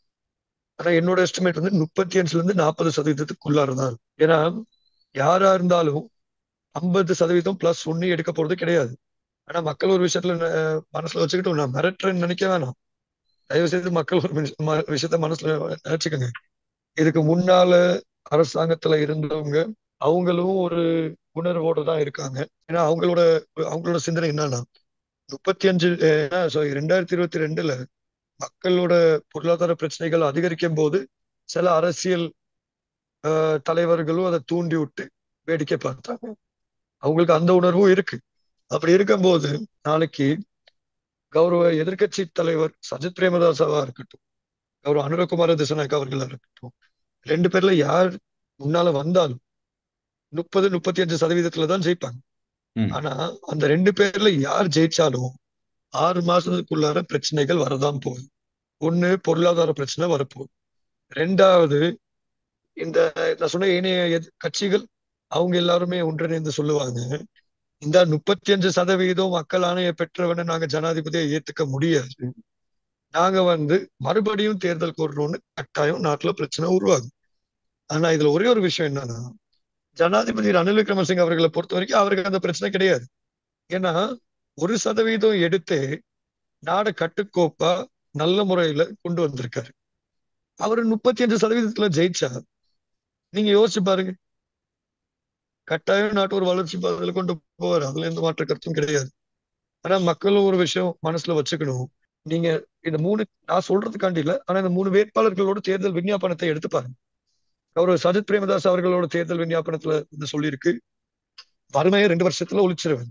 ஆனா என்னோட எஸ்டிமேட் வந்து முப்பத்தி அஞ்சுல இருந்து நாற்பது சதவீதத்துக்குள்ளாரதான் இருக்கும் ஏன்னா யாரா இருந்தாலும் ஐம்பது சதவீதம் பிளஸ் ஒன்னு எடுக்க போறது கிடையாது ஆனா மக்கள் ஒரு விஷயத்துல அஹ், மனசுல வச்சுக்கிட்டு நான் மிரட்டுறேன்னு நினைக்க வேணாம் தயவு செய்து மக்கள் ஒரு விஷ- ம- விஷயத்த மனசுல நினைச்சுக்கோங்க இதுக்கு முன்னால அரசாங்கத்துல இருந்தவங்க அவங்களும் ஒரு உணர்வோட தான் இருக்காங்க ஏன்னா அவங்களோட அவங்களோட சிந்தனை என்னன்னா முப்பத்தி அஞ்சு சாரி ரெண்டாயிரத்தி இருபத்தி ரெண்டுல மக்களோட பொருளாதார பிரச்சனைகள் அதிகரிக்கும் போது சில அரசியல் அஹ், தலைவர்களும் அதை தூண்டி விட்டு வேடிக்கை பார்த்தாங்க அவங்களுக்கு அந்த உணர்வும் இருக்கு அப்படி இருக்கும்போது நாளைக்கு கௌரவ எதிர்க்கட்சி தலைவர் சஜித் பிரேமதாசாவா இருக்கட்டும் கௌரவ அனுரகுமார திசநாயக் அவர்களா இருக்கட்டும் ரெண்டு பேர்ல யார் முன்னால வந்தாலும் முப்பது முப்பத்தி அஞ்சு சதவீதத்துல தான் ஜெயிப்பாங்க ம். ஆனா அந்த ரெண்டு பேர்ல யார் ஜெயிச்சாலும் ஆறு மாசத்துக்குள்ளார பிரச்சனைகள் வரதான் போகுது ஒண்ணு பொருளாதார பிரச்சனை வரப்போகுது ரெண்டாவது இந்த நான் சொன்ன ஏனைய எதிர்- கட்சிகள் அவங்க எல்லாருமே ஒன்றிணைந்து சொல்லுவாங்க இந்த முப்பத்தி அஞ்சு சதவீதம் மக்கள் ஆணைய பெற்றவனை நாங்க ஜனாதிபதியை ஏத்துக்க முடியாது நாங்க வந்து மறுபடியும் தேர்தல் கோரணும்னு கட்டாயம் நாட்டுல பிரச்சனை உருவாகும் ஆனா இதுல ஒரே ஒரு விஷயம் என்னன்னா ஜனாதிபதி ரணில் விக்ரமசிங்க அவர்களை பொறுத்த வரைக்கும் அவருக்கு அந்த பிரச்சனை கிடையாது ஏன்னா ஒரு சதவீதம் எடுத்து நாட கட்டுக்கோப்பா நல்ல முறையில கொண்டு வந்திருக்காரு அவர் முப்பத்தி அஞ்சு சதவீதத்துல ஜெயிச்சா நீங்க யோசிச்சு பாருங்க கட்டாயம் நாட்டு ஒரு வளர்ச்சி பாதையில கொண்டு போவார் அதுல எந்த மாற்ற கருத்தும் கிடையாது ஆனா மக்களும் ஒரு விஷயம் மனசுல வச்சுக்கணும் நீங்க இந்த மூணு நான் சொல்றதுக்காண்டி இல்ல ஆனா இந்த மூணு வேட்பாளர்களோட தேர்தல் விஞ்ஞாபனத்தை எடுத்து பாருங்க கௌரவ சஜித் பிரேமதாஸ் அவர்களோட தேர்தல் விஞ்ஞாபனத்துல இது சொல்லியிருக்கு வறுமையை ரெண்டு வருஷத்துல ஒழிச்சிருவேன்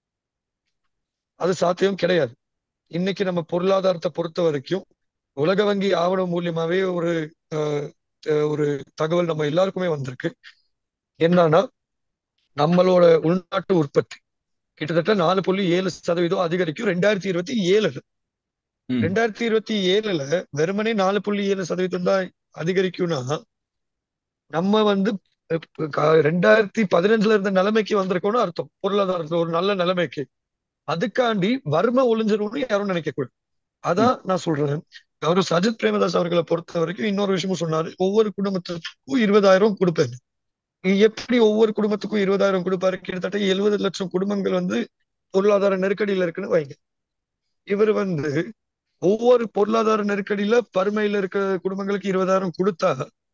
அது சாத்தியம் கிடையாது இன்னைக்கு நம்ம பொருளாதாரத்தை பொறுத்த வரைக்கும் உலக வங்கி ஆவணம் மூலியமாவே ஒரு அஹ், அஹ், ஒரு தகவல் நம்ம எல்லாருக்குமே வந்திருக்கு என்னன்னா நம்மளோட உள்நாட்டு உற்பத்தி கிட்டத்தட்ட நாலு புள்ளி ஏழு சதவீதம் அதிகரிக்கும் ரெண்டாயிரத்தி இருபத்தி ஏழுல ம். ரெண்டாயிரத்தி இருபத்தி ஏழுல வெறுமனே நாலு புள்ளி ஏழு சதவீதம் தான் அதிகரிக்கும்னா நம்ம வந்து இப்ப க- ரெண்டாயிரத்தி பதினஞ்சுல இருந்த நிலைமைக்கு வந்திருக்கோம்னு அர்த்தம் பொருளாதாரத்துல ஒரு நல்ல நிலைமைக்கு அதுக்காண்டி வறுமை ஒளிஞ்சிரும்னு யாரும் நினைக்க கூடாது அதான் நான் சொல்றேன் கௌரவ சஜித் பிரேமதாஸ் அவர்களை பொறுத்த வரைக்கும் இன்னொரு விஷயமும் சொன்னாரு ஒவ்வொரு குடும்பத்துக்கும் இருபதாயிரம் கொடுப்பேன் எப்படி ஒவ்வொரு குடும்பத்துக்கும் இருபதாயிரம் கொடுப்பாரு கிட்டத்தட்ட எழுபது லட்சம் குடும்பங்கள் வந்து பொருளாதார நெருக்கடியில இருக்குன்னு வைங்க இவர் வந்து ஒவ்வொரு பொருளாதார நெருக்கடியில பருமையில இருக்க குடும்பங்களுக்கு இருபதாயிரம் கொடுத்தா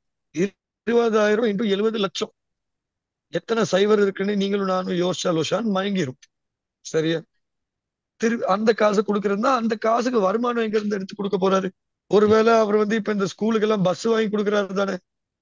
இருபதாயிரம் இன்டு எழுபது லட்சம் எத்தனை சைவர் இருக்குன்னு நீங்களும் நானும் யோசிச்சா லோஷான் மயங்கிரும் சரியா திரு அந்த காசு கொடுக்கறதுனா அந்த காசுக்கு வருமானம் எங்க இருந்து எடுத்து கொடுக்க போறாரு ஒருவேளை அவர் வந்து இப்ப இந்த ஸ்கூலுக்கு எல்லாம் பஸ் வாங்கி கொடுக்கறாரு தானே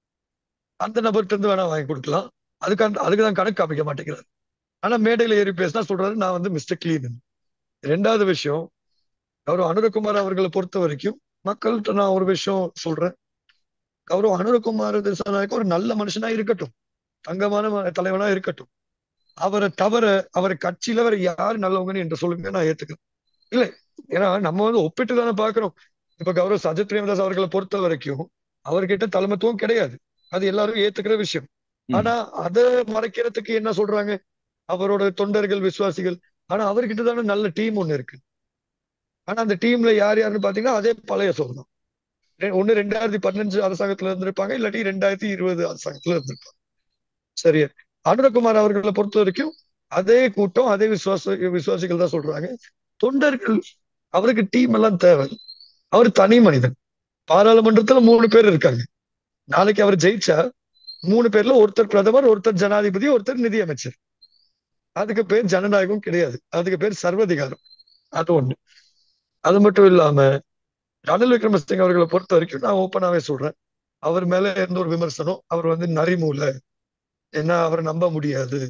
அந்த நபர்கிட்ட இருந்து வேணா வாங்கி கொடுக்கலாம் அதுக்கு அந்த அதுக்கு தான் கணக்கு காமிக்க மாட்டேங்கிறாரு ஆனா மேடையில ஏறி பேசினா சொல்றாரு நான் வந்து மிஸ்டர் கிளீன் ரெண்டாவது விஷயம் கௌரவ அனுரகுமார் அவர்களை பொறுத்த வரைக்கும் மக்கள்கிட்ட நான் ஒரு விஷயம் சொல்றேன் கௌரவ அனுரகுமார் திசாநாயக் ஒரு நல்ல மனுஷனா இருக்கட்டும் தங்கமான ம- தலைவனா இருக்கட்டும் அவரை தவிர அவர் கட்சியில வேற யார் நல்லவங்கன்னு என்று சொல்லுங்க நான் ஏத்துக்கிறேன் இல்ல ஏன்னா நம்ம வந்து ஒப்பிட்டு தானே பாக்குறோம் இப்ப கௌரவ சஜித் பிரேமதாஸ் அவர்களை பொறுத்த வரைக்கும் அவர்கிட்ட தலைமைத்துவம் கிடையாது அது எல்லாரும் ஏத்துக்கிற விஷயம் ம். ஆனா அதை மறைக்கிறதுக்கு என்ன சொல்றாங்க அவரோட தொண்டர்கள் விசுவாசிகள் ஆனா அவர்கிட்ட தானே நல்ல டீம் ஒண்ணு இருக்கு ஆனா அந்த டீம்ல யார் யாருன்னு பாத்தீங்கன்னா அதே பழைய சோறு தான் ரெ- ஒண்ணு ரெண்டாயிரத்தி பதினஞ்சு அரசாங்கத்துல இருந்திருப்பாங்க இல்லாட்டி ரெண்டாயிரத்தி இருபது அரசாங்கத்துல இருந்திருப்பாங்க சரியா அனுரகுமார் அவர்களை பொறுத்த வரைக்கும் அதே கூட்டம் அதே விசுவாச விசுவாசிகள் தான் சொல்றாங்க தொண்டர்கள் அவருக்கு டீம் எல்லாம் தேவை அவர் தனி மனிதன் பாராளுமன்றத்துல மூணு பேர் இருக்காங்க நாளைக்கு அவர் ஜெயிச்சா மூணு பேர்ல ஒருத்தர் பிரதமர் ஒருத்தர் ஜனாதிபதி ஒருத்தர் நிதியமைச்சர் அதுக்கு பேர் ஜனநாயகம் கிடையாது அதுக்கு பேர் சர்வதிகாரம் அது ஒண்ணு அது மட்டும் இல்லாம ரணில் விக்ரமசிங்க அவர்களை பொறுத்த வரைக்கும் நான் ஓப்பனாவே சொல்றேன் அவர் மேல இருந்த ஒரு விமர்சனம் அவர் வந்து நரிமூலை ஏன்னா அவரை நம்ப முடியாது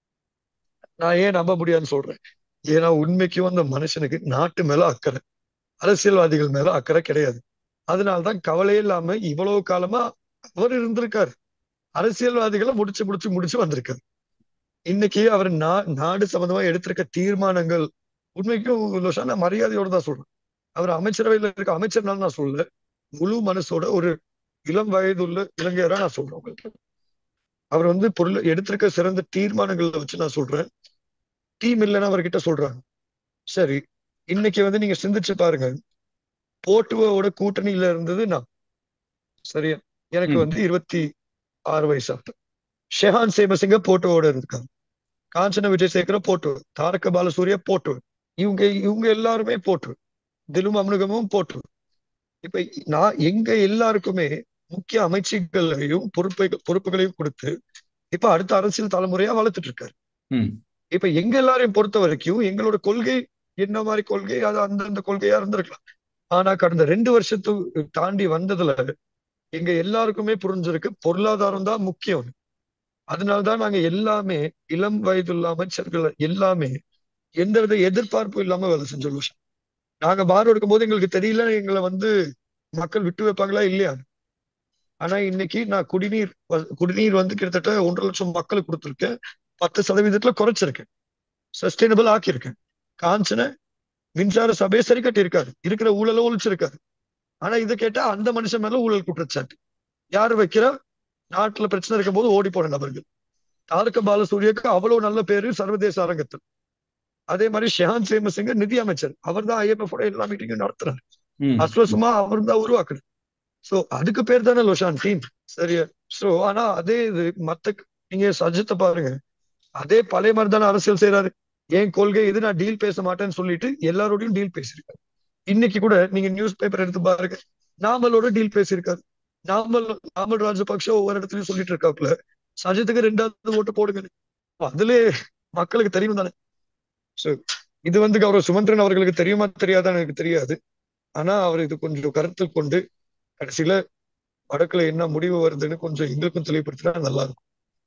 நான் ஏன் நம்ப முடியாதுன்னு சொல்றேன் ஏன்னா உண்மைக்கும் அந்த மனுஷனுக்கு நாட்டு மேல அக்கறை அரசியல்வாதிகள் மேல அக்கறை கிடையாது அதனாலதான் கவலையே இல்லாம இவ்வளவு காலமா அவர் இருந்திருக்காரு அரசியல்வாதிகளை முடிச்சு முடிச்சு முடிச்சு வந்திருக்காரு இன்னைக்கு அவர் நா நாடு சம்பந்தமா எடுத்திருக்க தீர்மானங்கள் உண்மைக்கும் லோஷா நான் மரியாதையோட தான் சொல்றேன் அவர் அமைச்சரவையில இருக்க அமைச்சர்னால நான் சொல்லல முழு மனசோட ஒரு இளம் வயதுள்ள இளைஞரா நான் சொல்றேன் உங்களுக்கு அவர் வந்து பொருள் எடுத்திருக்க சிறந்த தீர்மானங்களை வச்சு நான் சொல்றேன் டீம் இல்லைன்னு அவர்கிட்ட சொல்றாங்க சரி இன்னைக்கு வந்து நீங்க சிந்திச்சு பாருங்க போட்டுவோட கூட்டணியில இருந்தது நான் சரியா எனக்கு ம். வந்து இருபத்தி ஆறு வயசு ஆகுது ஷெஹான் சேமசிங்க போட்டோவோட இருக்காங்க காஞ்சன விஜயசேகர போட்டு தாரக பாலசூரிய போட்டு இவங்க இவங்க எல்லாருமே போட்டு திலும் அமுனுகமும் போட்டு இப்ப நான் எங்க எல்லாருக்குமே முக்கிய அமைச்சுகளையும் பொறுப்பை பொறுப்புகளையும் கொடுத்து இப்ப அடுத்த அரசியல் தலைமுறையா வளர்த்துட்டு இருக்காரு ம். இப்ப எங்க எல்லாரையும் பொறுத்த வரைக்கும் எங்களோட கொள்கை என்ன மாதிரி கொள்கை அது அந்தந்த கொள்கையா இருந்திருக்கலாம் ஆனா கடந்த ரெண்டு வருஷத்து தாண்டி வந்ததுல எங்க எல்லாருக்குமே புரிஞ்சிருக்கு பொருளாதாரம் தான் முக்கியம் அதனாலதான் நாங்க எல்லாமே இளம் வயதுள்ள அமைச்சர்கள் எல்லாமே எந்தவித எதிர்பார்ப்பும் இல்லாம வேலை செஞ்சோம் லூஷா. நாங்க பார் எடுக்கும் போது எங்களுக்கு தெரியல எங்களை வந்து மக்கள் விட்டு வைப்பாங்களா இல்லையா ஆனா இன்னைக்கு நான் குடிநீர் வ- குடிநீர் வந்து கிட்டத்தட்ட ஒன்றரை லட்சம் மக்களுக்கு கொடுத்துருக்கேன் பத்து சதவீதத்துல குறைச்சிருக்கேன் சஸ்டைனபிள் ஆக்கியிருக்கேன் காஞ்சன மின்சார சபையை சரி கட்டியிருக்காரு இருக்கிற ஊழல ஒழிச்சிருக்காரு ஆனா இதை கேட்டா அந்த மனுஷன் மேல ஊழல் குற்றச்சாட்டு யார் வைக்கிறா நாட்டுல பிரச்சனை இருக்கும் போது ஓடி போன நபர்கள் தாரக பாலசூரியக்கு அவ்வளவு நல்ல பேரு சர்வதேச அரங்கத்தில் அதே மாதிரி ஷெஹான் சேமசிங்க நிதி அமைச்சர் அவர் தான் ஐஎம்எஃப் எல்லா மீட்டிங்கும் நடத்துறாரு ம். அஸ்வசுமா அவர் தான் உருவாக்குறது சோ அதுக்கு பேர் தானே லோஷான் டீம் சரியா சோ ஆனா அதே இது மத்த நீங்க சஜித்தை பாருங்க அதே பழைய மாதிரி தானே அரசியல் செய்யறாரு என் கொள்கை இது நான் டீல் பேச மாட்டேன்னு சொல்லிட்டு எல்லாரோடையும் டீல் பேசியிருக்காரு இன்னைக்கு கூட நீங்க நியூஸ் பேப்பர் எடுத்து பாருங்க நாமளோட டீல் பேசியிருக்காரு நாமல் நாமல் ராஜபக்ஷ ஒவ்வொரு இடத்துலயும் சொல்லிட்டு இருக்காப்புல சஜித்துக்கு ரெண்டாவது ஓட்டு போடுங்க அதுலயே மக்களுக்கு தெரியும் தானே சோ இது வந்து கௌரவ சுமந்திரன் அவர்களுக்கு தெரியுமா தெரியாதான்னு எனக்கு தெரியாது ஆனா அவர் இது கொஞ்சம் கருத்தில் கொண்டு கடைசியில வடக்குல என்ன முடிவு வருதுன்னு கொஞ்சம் எங்களுக்கும் தெளிவுபடுத்தினா நல்லா இருக்கும்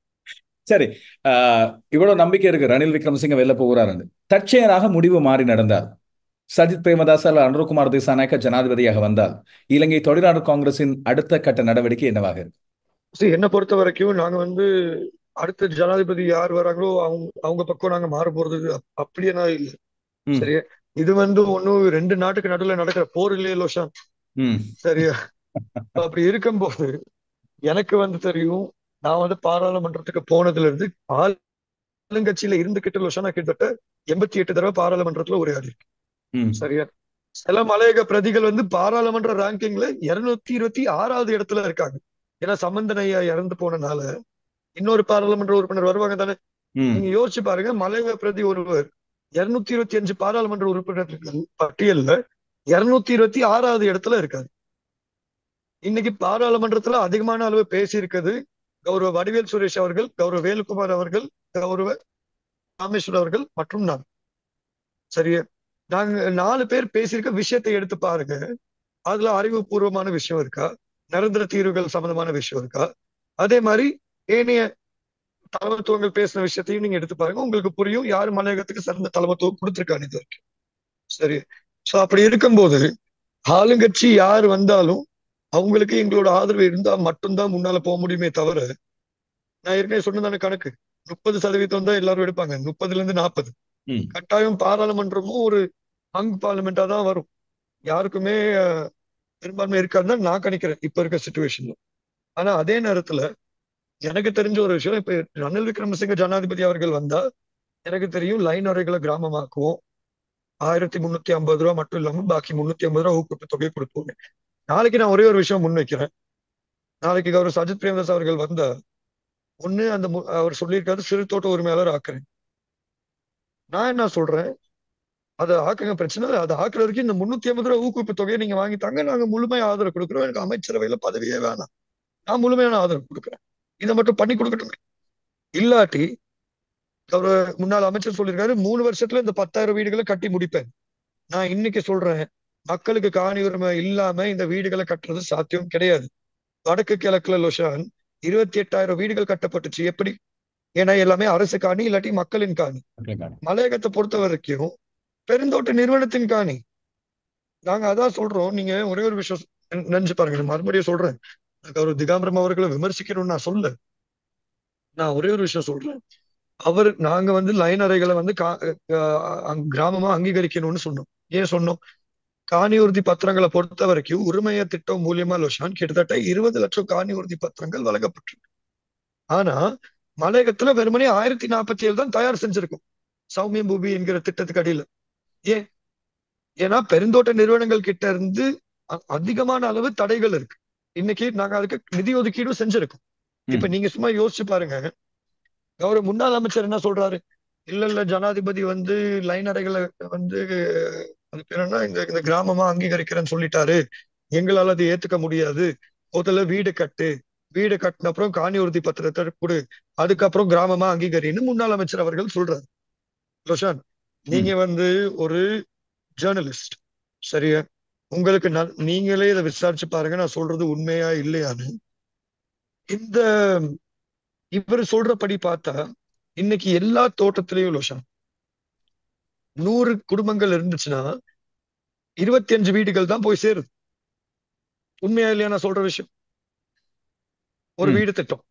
சரி ஆஹ் இவ்வளவு நம்பிக்கை இருக்கு ரணில் விக்ரமசிங்க வெளில போகிறாரு தற்செயலாக முடிவு மாறி நடந்தார் சஜித் பிரேமதாஸ் அல்ல அனுர்குமார் திசாநாயக்க ஜனாதிபதியாக வந்தால் இலங்கை தொழிலாளர் காங்கிரசின் அடுத்த கட்ட நடவடிக்கை என்னவாக இருக்கு See, என்னை பொறுத்த வரைக்கும் நாங்க வந்து அடுத்த ஜனாதிபதி யார் வராங்களோ அவங்க அவங்க பக்கம் நாங்க மாற போறது அப்- அப்படியெல்லாம் இல்ல ம். சரியா இது வந்து ஒண்ணும் ரெண்டு நாட்டுக்கு நடுவுல நடக்கிற போர் இல்லையே லோஷான் ம் சரியா அப்படி இருக்கும்போது எனக்கு வந்து தெரியும் நான் வந்து பாராளுமன்றத்துக்கு போனதுல இருந்து ஆளுங்கட்சியில இருந்துகிட்டு லோஷா நான் கிட்டத்தட்ட எண்பத்தி எட்டு தடவை பாராளுமன்றத்துல உரையாடி இருக்கேன். ம் சரியா சில மலையக பிரதிகள் வந்து பாராளுமன்ற ரேங்கிங்ல இருநூத்தி இருபத்தி ஆறாவது இடத்துல இருக்காங்க ஏன்னா சம்பந்தனையா இறந்து போனனால இன்னொரு பாராளுமன்ற உறுப்பினர் வருவாங்க தானே ம் நீங்க யோசிச்சு பாருங்க மலையக பிரதி ஒருவர் இருநூத்தி இருபத்தி அஞ்சு பாராளுமன்ற உறுப்பினர்கள் பட்டியல்ல இருநூத்தி இருபத்தி ஆறாவது இடத்துல இருக்காரு இன்னைக்கு பாராளுமன்றத்துல அதிகமான அளவு பேசி இருக்குது கௌரவ வடிவேல் சுரேஷ் அவர்கள் கௌரவ வேலுக்குமார் அவர்கள் கௌரவ ராமேஸ்வரர் அவர்கள் மற்றும் நான் சரியா நாங்க நாலு பேர் பேசியிருக்க விஷயத்தை எடுத்து பாருங்க அதுல அறிவுபூர்வமான விஷயம் இருக்கா நிரந்தர தீர்வுகள் சம்பந்தமான விஷயம் இருக்கா அதே மாதிரி ஏனைய தலைமத்துவங்கள் பேசின விஷயத்தையும் நீங்க எடுத்து பாருங்க உங்களுக்கு புரியும் யார் மலையகத்துக்கு சிறந்த தலைமத்துவம் கொடுத்திருக்காங்க இது வரைக்கும் சரி சோ அப்படி இருக்கும்போது ஆளுங்கட்சி யார் வந்தாலும் அவங்களுக்கு எங்களோட ஆதரவு இருந்தா மட்டும்தான் முன்னால போக முடியுமே தவிர நான் ஏற்கனவே சொன்னதான கணக்கு முப்பது சதவீதம் தான் எல்லாரும் எடுப்பாங்க முப்பதுல இருந்து நாற்பது ம். கட்டாயம் பாராளுமன்றமும் ஒரு ஹங் பார்லிமெண்டா தான் வரும் யாருக்குமே அஹ், பெரும்பான்மை இருக்காதுன்னு தான் நான் கணிக்கிறேன் இப்ப இருக்க சுச்சுவேஷன்ல ஆனா அதே நேரத்துல எனக்கு தெரிஞ்ச ஒரு விஷயம் இப்ப ரணில் விக்ரமசிங்க ஜனாதிபதி அவர்கள் வந்தா எனக்கு தெரியும் லைன் அறைகளை கிராமமாக்குவோம் ஆயிரத்தி முன்னூத்தி ஐம்பது ரூபா மட்டும் இல்லாம பாக்கி முன்னூத்தி ஐம்பது ரூபா ஊக்குவிப்பு தொகை கொடுப்போம் நாளைக்கு நான் ஒரே ஒரு விஷயம் முன்வைக்கிறேன் நாளைக்கு கௌரவ சஜித் பிரேமதாஸ் அவர்கள் வந்தா ஒண்ணு அந்த மு- அவர் சொல்லியிருக்காரு சிறு தோட்ட உரிமையாளர் ஆக்குறேன் நான் என்ன சொல்றேன் அதை ஆக்குங்க பிரச்சனை இல்லை அதை ஆக்குற வரைக்கும் இந்த முன்னூத்தி ஐம்பது ரூபா ஊக்குவிப்பு தொகையை நீங்க வாங்கித்தாங்க நாங்க முழுமையா ஆதரவு கொடுக்குறோம் எனக்கு அமைச்சரவையில பதவியே வேணாம் நான் முழுமையான ஆதரவு கொடுக்குறேன் இதை மட்டும் பண்ணி கொடுக்கட்டும் இல்லாட்டி கௌரவ முன்னாள் அமைச்சர் சொல்லியிருக்காரு மூணு வருஷத்துல இந்த பத்தாயிரம் வீடுகளை கட்டி முடிப்பேன் நான் இன்னைக்கு சொல்றேன் மக்களுக்கு காணி உரிமை இல்லாம இந்த வீடுகளை கட்டுறது சாத்தியம் கிடையாது வடக்கு கிழக்குல லொஷான் இருபத்தி எட்டாயிரம் வீடுகள் கட்டப்பட்டுச்சு எப்படி ஏன்னா எல்லாமே அரசு காணி இல்லாட்டி மக்களின் காணி மலையகத்தை பொறுத்த வரைக்கும் பெருந்தோட்ட நிறுவனத்தின் காணி நாங்க அதான் சொல்றோம் நீங்க ஒரே ஒரு விஷயம் நினைச்சு பாருங்க நான் மறுபடியும் சொல்றேன் அவர் திகாம்பரம் அவர்களை விமர்சிக்கணும்னு நான் சொல்ல நான் ஒரே ஒரு விஷயம் சொல்றேன் அவர் நாங்க வந்து லைன் அறைகளை வந்து கா- அஹ் அங்க கிராமமா அங்கீகரிக்கணும்னு சொன்னோம் ஏன் சொன்னோம் காணி உறுதி பத்திரங்களை பொறுத்த வரைக்கும் உரிமைய திட்டம் மூலியமா லோஷான் கிட்டத்தட்ட இருபது லட்சம் காணி உறுதி பத்திரங்கள் வழங்கப்பட்டிருக்கு ஆனா மலையகத்துல வெறுமனே ஆயிரத்தி நாற்பத்தி ஏழு தான் தயார் செஞ்சிருக்கும் சௌமியம் பூபி என்கிற திட்டத்துக்கு அடியில ஏன் ஏன்னா பெருந்தோட்ட நிறுவனங்கள் கிட்ட இருந்து அ- அதிகமான அளவு தடைகள் இருக்கு இன்னைக்கு நாங்க அதுக்கு நிதி ஒதுக்கீடும் செஞ்சிருக்கோம் இப்ப நீங்க சும்மா யோசிச்சு பாருங்க கௌரவ முன்னாள் அமைச்சர் என்ன சொல்றாரு இல்ல இல்ல ஜனாதிபதி வந்து லைன் அறைகளை வந்து அது பேர் என்ன இந்த இந்த கிராமமா அங்கீகரிக்கிறேன்னு சொல்லிட்டாரு எங்களால அதை ஏத்துக்க முடியாது முதல்ல வீடு கட்டு வீடு கட்டின அப்புறம் காணி உறுதி பத்திரத்தை கொடு அதுக்கப்புறம் கிராமமா அங்கீகரின்னு முன்னாள் அமைச்சர் அவர்கள் சொல்றாரு ரோஷான் நீங்க வந்து ஒரு ஜேர்னலிஸ்ட் சரியா உங்களுக்கு நல்- நீங்களே இதை விசாரிச்சு பாருங்க நான் சொல்றது உண்மையா இல்லையான்னு இந்த இவர் சொல்றபடி பார்த்தா இன்னைக்கு எல்லா தோட்டத்திலையும் லோஷான் நூறு குடும்பங்கள் இருந்துச்சுன்னா இருபத்தி அஞ்சு வீடுகள் தான் போய் சேருது உண்மையா இல்லையா நான் சொல்ற விஷயம் ஒரு ம். வீடு திட்டம்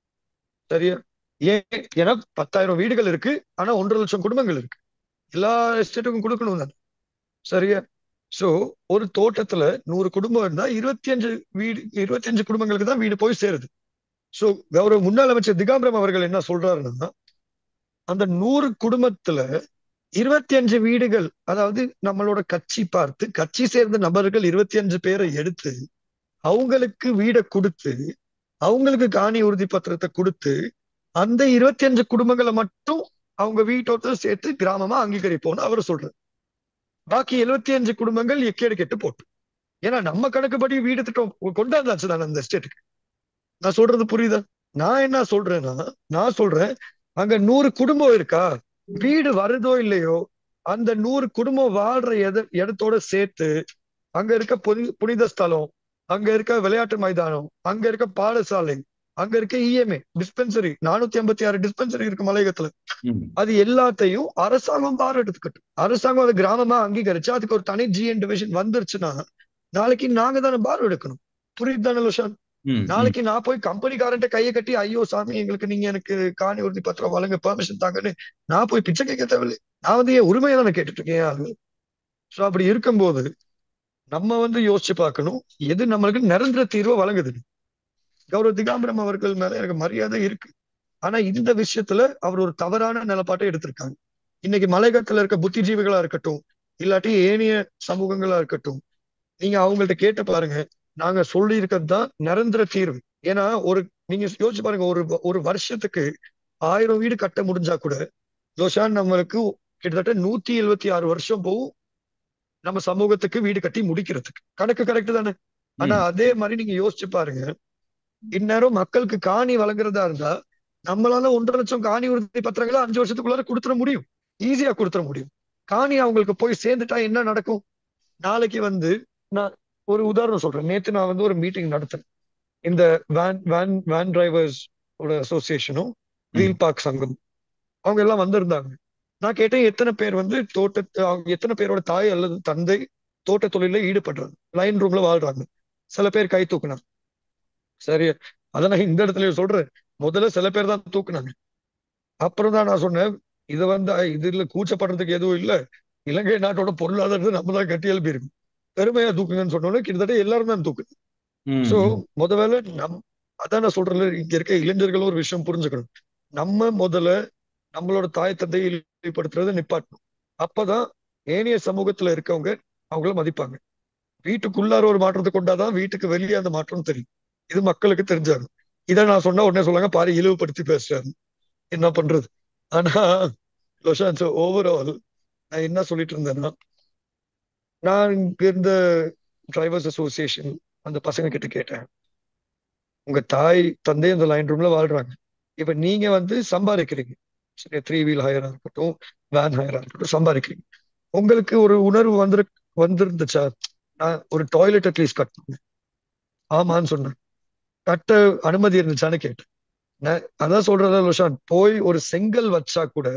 சரியா ஏன் ஏன்னா பத்தாயிரம் வீடுகள் இருக்கு ஆனா ஒன்றரை லட்சம் குடும்பங்கள் இருக்கு எல்லா எஸ்டேட்டுக்கும் கொடுக்கணும் தானே சரியா சோ ஒரு தோட்டத்துல நூறு குடும்பம் இருந்தா இருபத்தி அஞ்சு வீடு இருபத்தி அஞ்சு குடும்பங்களுக்கு தான் வீடு போய் சேருது சோ கௌரவ முன்னாள் அமைச்சர் திகாம்பரம் அவர்கள் என்ன சொல்றாருன்னா அந்த நூறு குடும்பத்துல இருபத்தி அஞ்சு வீடுகள் அதாவது நம்மளோட கட்சி பார்த்து கட்சி சேர்ந்த நபர்கள் இருபத்தி அஞ்சு பேரை எடுத்து அவங்களுக்கு வீடை கொடுத்து அவங்களுக்கு காணி உறுதி பத்திரத்தை கொடுத்து அந்த இருபத்தி அஞ்சு குடும்பங்களை மட்டும் அவங்க வீட்டோட சேர்த்து கிராமமா அங்கீகரிப்போம்னு அவர் சொல்றாரு பாக்கி எழுபத்தி அஞ்சு குடும்பங்கள் எக்கேடு கெட்டு போட்டு ஏன்னா நம்ம கணக்குப்படி வீடு திட்டம் கொண்டாந்தாச்சு தானே அந்த ஸ்டேட்டுக்கு நான் சொல்றது புரியுதா நான் என்ன சொல்றேன்னா நான் சொல்றேன் அங்க நூறு குடும்பம் இருக்கா வீடு வருதோ இல்லையோ அந்த நூறு குடும்பம் வாழ்ற எத இடத்தோட சேர்த்து அங்க இருக்க புனி- புனித ஸ்தலம் அங்க இருக்க விளையாட்டு மைதானம் அங்க இருக்க பாடசாலை அங்க இருக்க இஎம்ஏ டிஸ்பென்சரி நானூத்தி ஐம்பத்தி ஆறு டிஸ்பென்சரி இருக்கு மலையகத்துல ம். அது எல்லாத்தையும் அரசாங்கம் பார் எடுத்துக்கட்டும் அரசாங்கம் அதை கிராமமா அங்கீகரிச்சு அதுக்கு ஒரு தனி ஜிஎன் டிவிஷன் வந்துருச்சுன்னா நாளைக்கு நாங்க தானே பார் எடுக்கணும் புரியுது தானே லோஷான் ம். ம். நாளைக்கு நான் போய் கம்பெனிக்காரன்ட்ட கையை கட்டி ஐயோ சாமி எங்களுக்கு நீங்க எனக்கு காணி உறுதி பத்திரம் வழங்க பெர்மிஷன் தாங்கன்னு நான் போய் பிச்சை கேட்க தேவையில்லை நான் வந்து என் உரிமையை தானே கேட்டுட்டு இருக்கேன் என் ஆளு சோ அப்படி இருக்கும்போது நம்ம வந்து யோசிச்சு பார்க்கணும் எது நம்மளுக்கு நிரந்தர தீர்வை வழங்குது கௌரவ திகாம்பரம் அவர்கள் மேல எனக்கு மரியாதை இருக்கு ஆனா இந்த விஷயத்துல அவர் ஒரு தவறான நிலப்பாட்டை எடுத்திருக்காங்க இன்னைக்கு மலையகத்துல இருக்க புத்திஜீவிகளா இருக்கட்டும் இல்லாட்டி ஏனைய சமூகங்களா இருக்கட்டும் நீங்க அவங்கள்ட்ட கேட்டு பாருங்க நாங்க சொல்லி இருக்கிறது தான் நிரந்தர தீர்வு ஏன்னா ஒரு நீங்க யோசிச்சு பாருங்க ஒரு வ- ஒரு வருஷத்துக்கு ஆயிரம் வீடு கட்ட முடிஞ்சா கூட லோஷான் நம்மளுக்கு கிட்டத்தட்ட நூத்தி எழுபத்தி ஆறு வருஷம் போகும் நம்ம சமூகத்துக்கு வீடு கட்டி முடிக்கிறதுக்கு கணக்கு கரெக்ட் தானே ஆனா அதே மாதிரி நீங்க யோசிச்சு பாருங்க இந்நேரம் மக்களுக்கு காணி வழங்குறதா இருந்தா நம்மளால ஒன்றரை லட்சம் காணி உறுதி பத்திரங்களை அஞ்சு வருஷத்துக்குள்ளார கொடுத்துட முடியும் ஈஸியா கொடுத்துட முடியும் காணி அவங்களுக்கு போய் சேர்ந்துட்டா என்ன நடக்கும் நாளைக்கு வந்து நான் ஒரு உதாரணம் சொல்றேன் நேத்து நான் வந்து ஒரு மீட்டிங் நடத்தினேன் இந்த வேன் வேன் வேன் டிரைவர்ஸ் அசோசியேஷனும் வீல் பார்க் சங்கம் அவங்க எல்லாம் வந்திருந்தாங்க நான் கேட்டேன் எத்தனை பேர் வந்து தோட்ட அவங்க எத்தனை பேரோட தாய் அல்லது தந்தை தோட்ட தொழில ஈடுபடுறாங்க லைன் ரூம்ல வாழ்றாங்க சில பேர் கை தூக்குனாங்க சரி அத நான் இந்த இடத்துல சொல்றேன் முதல்ல சில பேர் தான் தூக்குனாங்க அப்புறம் தான் நான் சொன்னேன் இது வந்து இதுல கூச்சப்படுறதுக்கு எதுவும் இல்ல இலங்கை நாட்டோட பொருளாதாரத்தை நம்ம தான் கட்டி எழுப்பி இருக்கு பெருமையா தூக்குங்கன்னு சொன்னோன்னே கிட்டத்தட்ட எல்லாரும் தான் தூக்கு ம். சோ முத வேலை நம் அதான் நான் சொல்றேன் இங்க இருக்க இளைஞர்களும் ஒரு விஷயம் புரிஞ்சுக்கணும் நம்ம முதல்ல நம்மளோட தாய் தந்தையை இழிவுபடுத்துறதை நிப்பாட்டணும் அப்பதான் ஏனைய சமூகத்துல இருக்கவங்க அவங்கள மதிப்பாங்க வீட்டுக்குள்ளார ஒரு மாற்றத்தை கொண்டாதான் வீட்டுக்கு வெளியே அந்த மாற்றம் தெரியும் இது மக்களுக்கு தெரிஞ்சாகும் இதை நான் சொன்னா உடனே சொல்லுவாங்க பாரு இழிவுபடுத்தி பேசுறாரு என்ன பண்றது ஆனா லோஷான் ஓவரால் நான் என்ன சொல்லிட்டு இருந்தேன்னா நான் இங்க இருந்த டிரைவர்ஸ் அசோசியேஷன் அந்த பசங்க கிட்ட கேட்டேன் உங்க தாய் தந்தை அந்த லைன் ரூம்ல வாழ்றாங்க இப்ப நீங்க வந்து சம்பாதிக்கிறீங்க சரி த்ரீ வீல் ஹையரா இருக்கட்டும் வேன் ஹையரா இருக்கட்டும் சம்பாதிக்கிறீங்க உங்களுக்கு ஒரு உணர்வு வந்துரு வந்திருந்துச்சா நான் ஒரு டாய்லெட் அட்லீஸ்ட் கட்டணும் ஆமான்னு சொன்னேன் கட்ட அனுமதி இருந்துச்சான்னு கேட்டேன் நான் அதான் சொல்றதா லோஷான் போய் ஒரு செங்கல் வச்சா கூட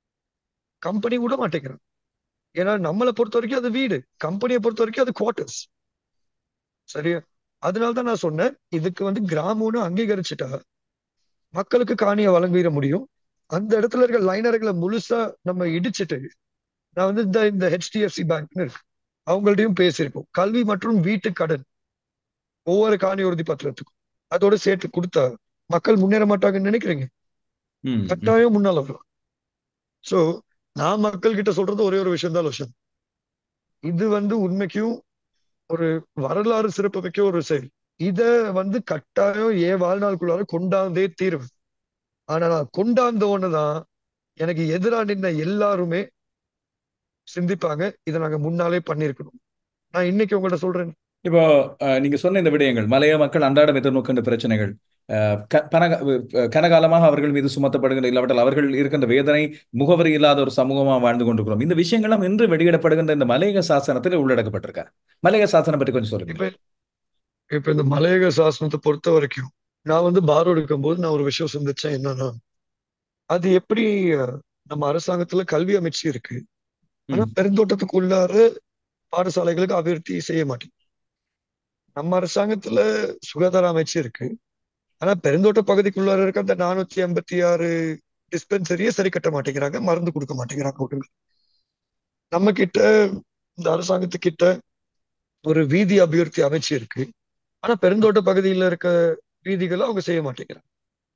கம்பெனி விட மாட்டேங்கிறான் ஏன்னா நம்மளை பொறுத்த வரைக்கும் அது வீடு கம்பெனியை பொறுத்த வரைக்கும் அது குவார்டர்ஸ் சரியா அதனாலதான் நான் சொன்னேன் இதுக்கு வந்து கிராமம்னு அங்கீகரிச்சுட்டா மக்களுக்கு காணியை வழங்கிட முடியும் அந்த இடத்துல இருக்க லைனர்களை முழுசா நம்ம இடிச்சிட்டு நான் வந்து இந்த இந்த ஹெச்டிஎஃப்சி பேங்க்னு இருக்கு அவங்கள்ட்டையும் பேசியிருக்கோம் கல்வி மற்றும் வீட்டு கடன் ஒவ்வொரு காணி உறுதி பத்திரத்துக்கும் அதோட சேர்த்து கொடுத்தா மக்கள் முன்னேற மாட்டாங்கன்னு நினைக்கிறீங்க ம், ம். கட்டாயம் முன்னால வரும் சோ நான் மக்கள் கிட்ட சொல்றது ஒரே ஒரு விஷயம் தான் விஷயம் இது வந்து உண்மைக்கும் ஒரு வரலாறு சிறப்புமிக்க ஒரு செயல் இத வந்து கட்டாயம் என் வாழ்நாளுக்குள்ளார கொண்டாந்தே தீருவேன் ஆனா நான் கொண்டாந்தோன்னு தான் எனக்கு எதிரா நின்ன எல்லாருமே சிந்திப்பாங்க இதை நாங்க முன்னாலே பண்ணிருக்கணும் நான் இன்னைக்கு உங்கள்ட்ட சொல்றேன் இப்போ அஹ், நீங்க சொன்ன இந்த விடயங்கள் மலைய மக்கள் அன்றாடம் எதிர்நோக்கின்ற பிரச்சனைகள் அஹ், க- பனக- அஹ், கனகாலமாக அவர்கள் மீது சுமத்தப்படுகின்ற இல்லாவிட்டால் அவர்கள் இருக்கின்ற வேதனை முகவரி இல்லாத ஒரு சமூகமாக வாழ்ந்து கொண்டிருக்கிறோம் இந்த விஷயங்கள்லாம் இன்று வெளியிடப்படுகின்ற இந்த மலையக சாசனத்தில் உள்ளடக்கப்பட்டிருக்க மலையக சாசனம் பற்றி கொஞ்சம் சொல்லுங்க இப்ப இப்ப இந்த மலையக சாசனத்தை பொறுத்த வரைக்கும் நான் வந்து பாரோ எடுக்கும்போது நான் ஒரு விஷயம் சிந்திச்சேன் என்னன்னா அது எப்படி அஹ், நம்ம அரசாங்கத்துல கல்வி அமைச்சு இருக்கு ஆனா ம் பெருந்தோட்டத்துக்குள்ளார பாடசாலைகளுக்கு அபிவிருத்தி செய்ய மாட்டேங்குது நம்ம அரசாங்கத்துல சுகாதார அமைச்சு இருக்கு ஆனா பெருந்தோட்ட பகுதிக்குள்ளார இருக்க அந்த நானூத்தி எண்பத்தி ஆறு டிஸ்பென்சரியே சரி கட்ட மாட்டேங்கிறாங்க மருந்து கொடுக்க மாட்டேங்கிறாங்க ஒழுங்கா. நம்ம கிட்ட இந்த அரசாங்கத்துக்கிட்ட ஒரு வீதி அபிவிருத்தி அமைச்சு இருக்கு ஆனா பெருந்தோட்ட பகுதியில இருக்க வீதிகளை அவங்க செய்ய மாட்டேங்கிறாங்க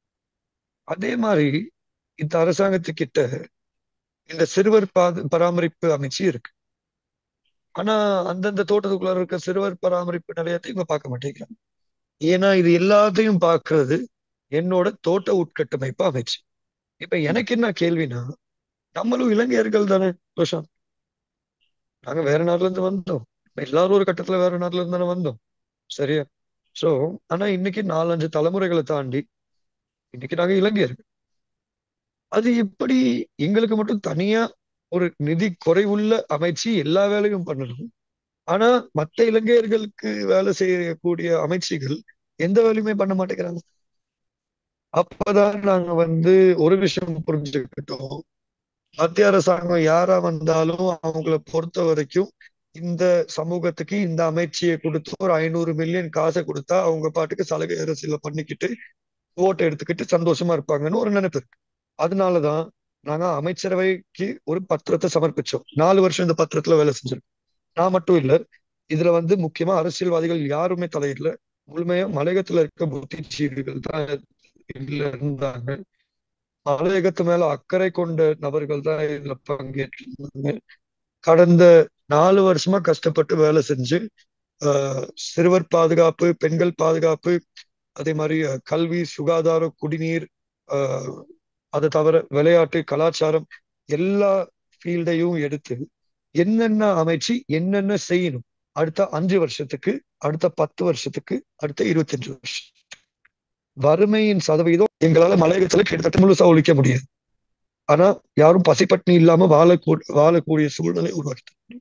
அதே மாதிரி இந்த அரசாங்கத்துக்கிட்ட இந்த சிறுவர் பாது பராமரிப்பு அமைச்சு இருக்கு ஆனா அந்தந்த தோட்டத்துக்குள்ள இருக்க சிறுவர் பராமரிப்பு நிலையத்தை இவங்க பார்க்க மாட்டேங்கிறாங்க ஏன்னா இது எல்லாத்தையும் பார்க்கிறது என்னோட தோட்ட உட்கட்டமைப்பு அமைச்சு இப்ப எனக்கு என்ன கேள்வினா நம்மளும் இளைஞர்கள் தானே பிரசாந்த் நாங்க வேற நாட்டுல இருந்து வந்தோம் இப்ப எல்லாரும் ஒரு கட்டத்துல வேற நாட்டுல இருந்து தானே வந்தோம் சரியா சோ ஆனா இன்னைக்கு நாலஞ்சு தலைமுறைகளை தாண்டி இன்னைக்கு நாங்க இளைஞர்கள் அது எப்படி எங்களுக்கு மட்டும் தனியா ஒரு நிதி குறைவுள்ள அமைச்சு எல்லா வேலையும் பண்ணணும் ஆனா மத்த இளைஞர்களுக்கு வேலை செய்யக்கூடிய அமைச்சுகள் எந்த வேலையுமே பண்ண மாட்டேங்கிறாங்க அப்பதான் நாங்க வந்து ஒரு விஷயம் புரிஞ்சுக்கிட்டோம் மத்திய அரசாங்கம் யாரா வந்தாலும் அவங்கள பொறுத்த வரைக்கும் இந்த சமூகத்துக்கு இந்த அமைச்சியை கொடுத்து ஒரு ஐநூறு மில்லியன் காசை கொடுத்தா அவங்க பாட்டுக்கு சலுகை அரசியல பண்ணிக்கிட்டு ஓட்டை எடுத்துக்கிட்டு சந்தோஷமா இருப்பாங்கன்னு ஒரு நினைப்பு இருக்கு அதனாலதான் நாங்க அமைச்சரவைக்கு ஒரு பத்திரத்தை சமர்ப்பிச்சோம் நாலு வருஷம் இந்த பத்திரத்துல வேலை செஞ்சிருக்கோம் நான் மட்டும் இல்ல இதுல வந்து முக்கியமா அரசியல்வாதிகள் யாருமே தலையிடல முழுமையா மலையகத்துல இருக்க புத்திஜீவிகள் தான் இதுல இருந்தாங்க மலையகத்து மேல அக்கறை கொண்ட நபர்கள் தான் இதுல பங்கேற்றிருந்தாங்க கடந்த நாலு வருஷமா கஷ்டப்பட்டு வேலை செஞ்சு ஆஹ் சிறுவர் பாதுகாப்பு பெண்கள் பாதுகாப்பு அதே மாதிரி அஹ், கல்வி சுகாதாரம் குடிநீர் ஆஹ் அதை தவிர விளையாட்டு கலாச்சாரம் எல்லா ஃபீல்டையும் எடுத்து என்னென்ன அமைச்சு என்னென்ன செய்யணும் அடுத்த அஞ்சு வருஷத்துக்கு அடுத்த பத்து வருஷத்துக்கு அடுத்த இருபத்தஞ்சு வருஷம் வறுமையின் சதவீதம் எங்களால மலையகத்துல கிட்டத்தட்ட முழுசா ஒழிக்க முடியாது ஆனா யாரும் பசிப்பட்டினி இல்லாம வாழக்கூ வாழக்கூடிய சூழ்நிலை உருவாக்கி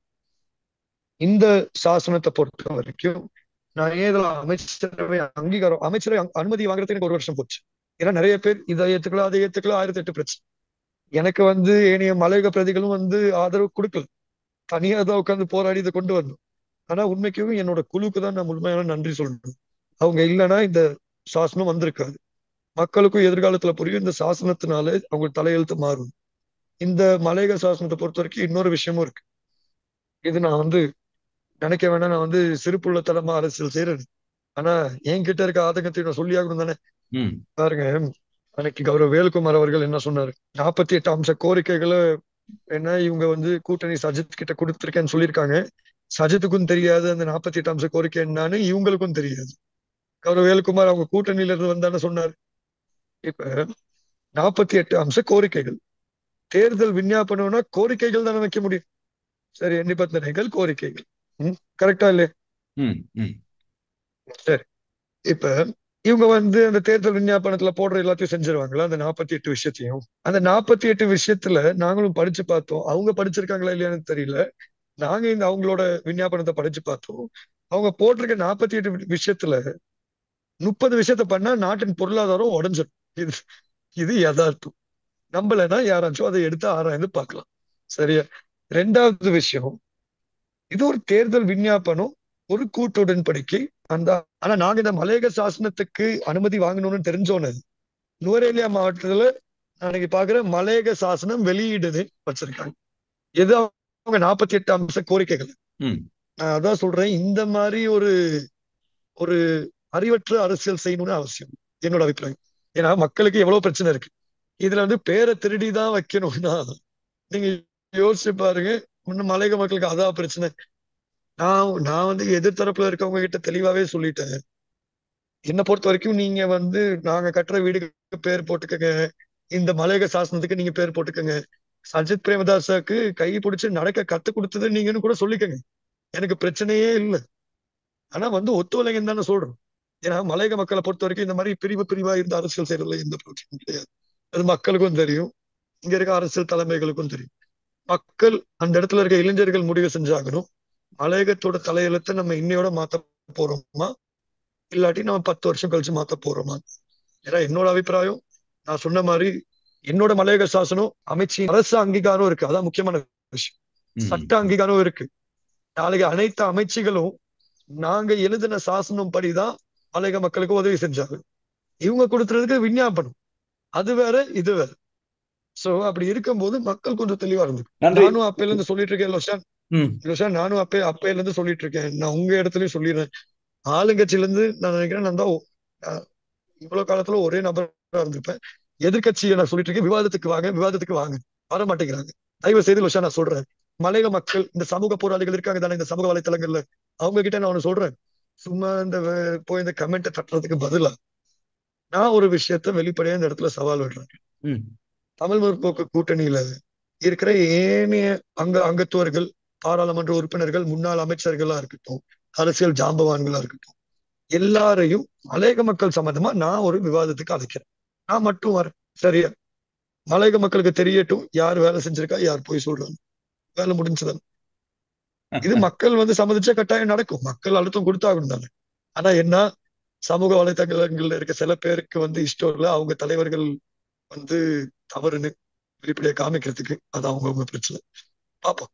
இந்த சாசனத்தை பொறுத்த வரைக்கும் நான் ஏதுல அமைச்சரவை அங்கீகாரம் அமைச்சரவை அங்க- அனுமதி வாங்குறதுக்கு எனக்கு ஒரு வருஷம் போச்சு ஏன்னா நிறைய பேர் இதை ஏத்துக்கலாம் அதை ஏத்துக்கலாம் ஆயிரத்தி எட்டு பிரச்சனை எனக்கு வந்து ஏனைய மலையக பிரதிகளும் வந்து ஆதரவு கொடுக்கல தனியா தான் உட்காந்து போராடி இதை கொண்டு வரணும் ஆனா உண்மைக்கும் என்னோட குழுக்கு தான் நான் முழுமையான நன்றி சொல்லணும் அவங்க இல்லைன்னா இந்த சாசனம் வந்திருக்காது மக்களுக்கும் எதிர்காலத்துல புரியும் இந்த சாசனத்தினால அவங்க தலையெழுத்து மாறும் இந்த மலையக சாசனத்தை பொறுத்த வரைக்கும் இன்னொரு விஷயமும் இருக்கு இது நான் வந்து நினைக்க வேணாம் நான் வந்து சிறுபுள்ளத்தனமா அரசியல் செய்யறது ஆனா என்கிட்ட இருக்க ஆதங்கத்தை நான் சொல்லியாகணும் தானே ம் பாருங்க அன்னைக்கு கௌரவ வேலுக்குமார் அவர்கள் என்ன சொன்னாரு நாற்பத்தி எட்டு அம்ச கோரிக்கைகளை என்ன இவங்க வந்து கூட்டணி சஜித் கிட்ட கொடுத்திருக்கேன்னு சொல்லியிருக்காங்க சஜித்துக்கும் தெரியாது அந்த நாற்பத்தி எட்டு அம்ச கோரிக்கை என்னன்னு இவங்களுக்கும் தெரியாது கௌரவ வேலுக்குமார் அவங்க கூட்டணியில இருந்து வந்தான்னு சொன்னாரு இப்ப நாற்பத்தி எட்டு அம்ச கோரிக்கைகள் தேர்தல் விஞ்ஞாபனம்னா கோரிக்கைகள் தானே வைக்க முடியும் சரி நிபந்தனைகள் கோரிக்கைகள் ம் கரெக்டா இல்லையா ம் ம் சரி இப்ப இவங்க வந்து அந்த தேர்தல் விஞ்ஞாபனத்துல போடுற எல்லாத்தையும் செஞ்சிருவாங்களா அந்த நாற்பத்தி எட்டு விஷயத்தையும் அந்த நாற்பத்தி எட்டு விஷயத்துல நாங்களும் படிச்சு பார்த்தோம் அவங்க படிச்சிருக்காங்களா இல்லையான்னு தெரியல நாங்க இந்த அவங்களோட விஞ்ஞாபனத்தை படிச்சு பார்த்தோம் அவங்க போட்டிருக்க நாற்பத்தி எட்டு விஷயத்துல முப்பது விஷயத்த பண்ணா நாட்டின் பொருளாதாரம் உடைஞ்சிடும் இது இது யதார்த்தம் நம்பலைன்னா யாராச்சும் அதை எடுத்து ஆராய்ந்து பார்க்கலாம் சரியா ரெண்டாவது விஷயம் இது ஒரு தேர்தல் விஞ்ஞாபனம் ஒரு கூட்டு உடன்படிக்கை அந்த ஆனா நாங்க இந்த மலையக சாசனத்துக்கு அனுமதி வாங்கணும்னு தெரிஞ்சோன்னு நுவரேலியா மாவட்டத்துல நான் இன்னைக்கு பாக்குறேன் மலையக சாசனம் வெளியீடுன்னு வச்சிருக்காங்க எது அவங்க நாற்பத்தி எட்டு அம்ச கோரிக்கைகள் ம் நான் அதான் சொல்றேன் இந்த மாதிரி ஒரு ஒரு அறிவற்ற அரசியல் செய்யணும்னு அவசியம் என்னோட அபிப்பிராயம் ஏன்னா மக்களுக்கு எவ்வளவு பிரச்சனை இருக்கு இதுல வந்து பேரை திருடி தான் வைக்கணும்னா நீங்க யோசிச்சு பாருங்க இன்னும் மலையக மக்களுக்கு அதான் பிரச்சனை நான் நான் வந்து எதிர்த்தரப்புல இருக்கவங்க கிட்ட தெளிவாவே சொல்லிட்டேன் என்னை பொறுத்த வரைக்கும் நீங்க வந்து நாங்க கட்டுற வீடுக்கு பேர் போட்டுக்கங்க இந்த மலையக சாசனத்துக்கு நீங்க பேர் போட்டுக்கங்க சஜித் பிரேமதாஸுக்கு கை பிடிச்சு நடக்க கத்து கொடுத்தது நீங்கன்னு கூட சொல்லிக்கங்க எனக்கு பிரச்சனையே இல்லை ஆனா வந்து ஒத்துழைங்கன்னு தானே சொல்றோம் ஏன்னா மலையக மக்களை பொறுத்த வரைக்கும் இந்த மாதிரி பிரிவு பிரிவா இருந்த அரசியல் செய்யறதுல எந்த பிரச்சனையும் கிடையாது அது மக்களுக்கும் தெரியும் இங்க இருக்க அரசியல் தலைமைகளுக்கும் தெரியும் மக்கள் அந்த இடத்துல இருக்க இளைஞர்கள் முடிவு செஞ்சாகணும் மலையகத்தோட தலையெழுத்தை நம்ம இன்னையோட மாத்த போறோமா இல்லாட்டி நம்ம பத்து வருஷம் கழிச்சு மாத்த போறோமா ஏன்னா என்னோட அபிப்பிராயம் நான் சொன்ன மாதிரி என்னோட மலையக சாசனம் அமைச்சு அரசு அங்கீகாரம் இருக்கு அதான் முக்கியமான விஷயம் ம் சட்ட அங்கீகாரம் இருக்கு நாளைக்கு அனைத்து அமைச்சுகளும் நாங்க எழுதின சாசனம் படிதான் மலையக மக்களுக்கு உதவி செஞ்சாங்க இவங்க கொடுத்துறதுக்கு விஞ்ஞாபனம் அது வேற இது வேற சோ அப்படி இருக்கும்போது மக்கள் கொஞ்சம் தெளிவா இருந்து நன்றி நானும் அப்பையில இருந்து சொல்லிட்டு இருக்கேன் லோஷான் ம் லோஷான் நானும் அப்பே அப்பையில இருந்து சொல்லிட்டு இருக்கேன் நான் உங்க இடத்துலயும் சொல்லிடுறேன் ஆளுங்கட்சியில இருந்து நான் நினைக்கிறேன் நான் தான் அஹ், இவ்வளவு காலத்துல ஒரே நபரா இருந்திருப்பேன் எதிர்கட்சியை நான் சொல்லிட்டு இருக்கேன் விவாதத்துக்கு வாங்க விவாதத்துக்கு வாங்க வர மாட்டேங்கிறாங்க தயவு செய்து லோஷா நான் சொல்றேன் மலையக மக்கள் இந்த சமூக போராளிகள் இருக்காங்க தானே இந்த சமூக வலைத்தளங்கள்ல அவங்க கிட்ட நான் ஒண்ணு சொல்றேன் சும்மா இந்த வே- போய் இந்த கமெண்ட்டை தட்டுறதுக்கு பதிலா நான் ஒரு விஷயத்த வெளிப்படையா இந்த இடத்துல சவால் விடுறேன் ம் தமிழ் முற்போக்கு கூட்டணியில இருக்கிற ஏனைய அங்க அங்கத்துவர்கள் பாராளுமன்ற உறுப்பினர்கள் முன்னாள் அமைச்சர்களா இருக்கட்டும் அரசியல் ஜாம்பவான்களா இருக்கட்டும் எல்லாரையும் மலையக மக்கள் சம்பந்தமா நான் ஒரு விவாதத்துக்கு அழைக்கிறேன் நான் மட்டும் வரேன் சரியா மலையக மக்களுக்கு தெரியட்டும் யார் வேலை செஞ்சிருக்கா யார் போய் சொல்றாங்க வேலை முடிஞ்சதான் இது மக்கள் வந்து சம்மதிச்சா கட்டாயம் நடக்கும் மக்கள் அழுத்தம் கொடுத்தாகணும் தானே ஆனா என்ன சமூக வலைத்தளங்கள்ல இருக்க சில பேருக்கு வந்து இஷ்டம் இல்லை அவங்க தலைவர்கள் வந்து தவறுன்னு வெளிப்படையா காமிக்கிறதுக்கு அது அவங்கவுங்க பிரச்சனை பாப்போம்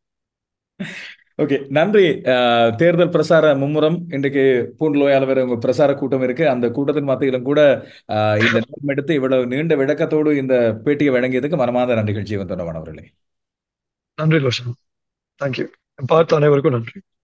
ஓகே நன்றி அஹ், தேர்தல் பிரசார மும்முரம் இன்றைக்கு பூண்டலோயால வேற உங்க பிரசார கூட்டம் இருக்கு அந்த கூட்டத்தின் மத்தியிலும் கூட அஹ், இந்த நேரம் எடுத்து இவ்வளவு நீண்ட விளக்கத்தோடு இந்த பேட்டியை வழங்கியதுக்கு மனமார்ந்த நன்றிகள் ஜீவன் தொண்டமானவர்களே நன்றி ரோஷன் தேங்க்யூ பார்த்த அனைவருக்கும் நன்றி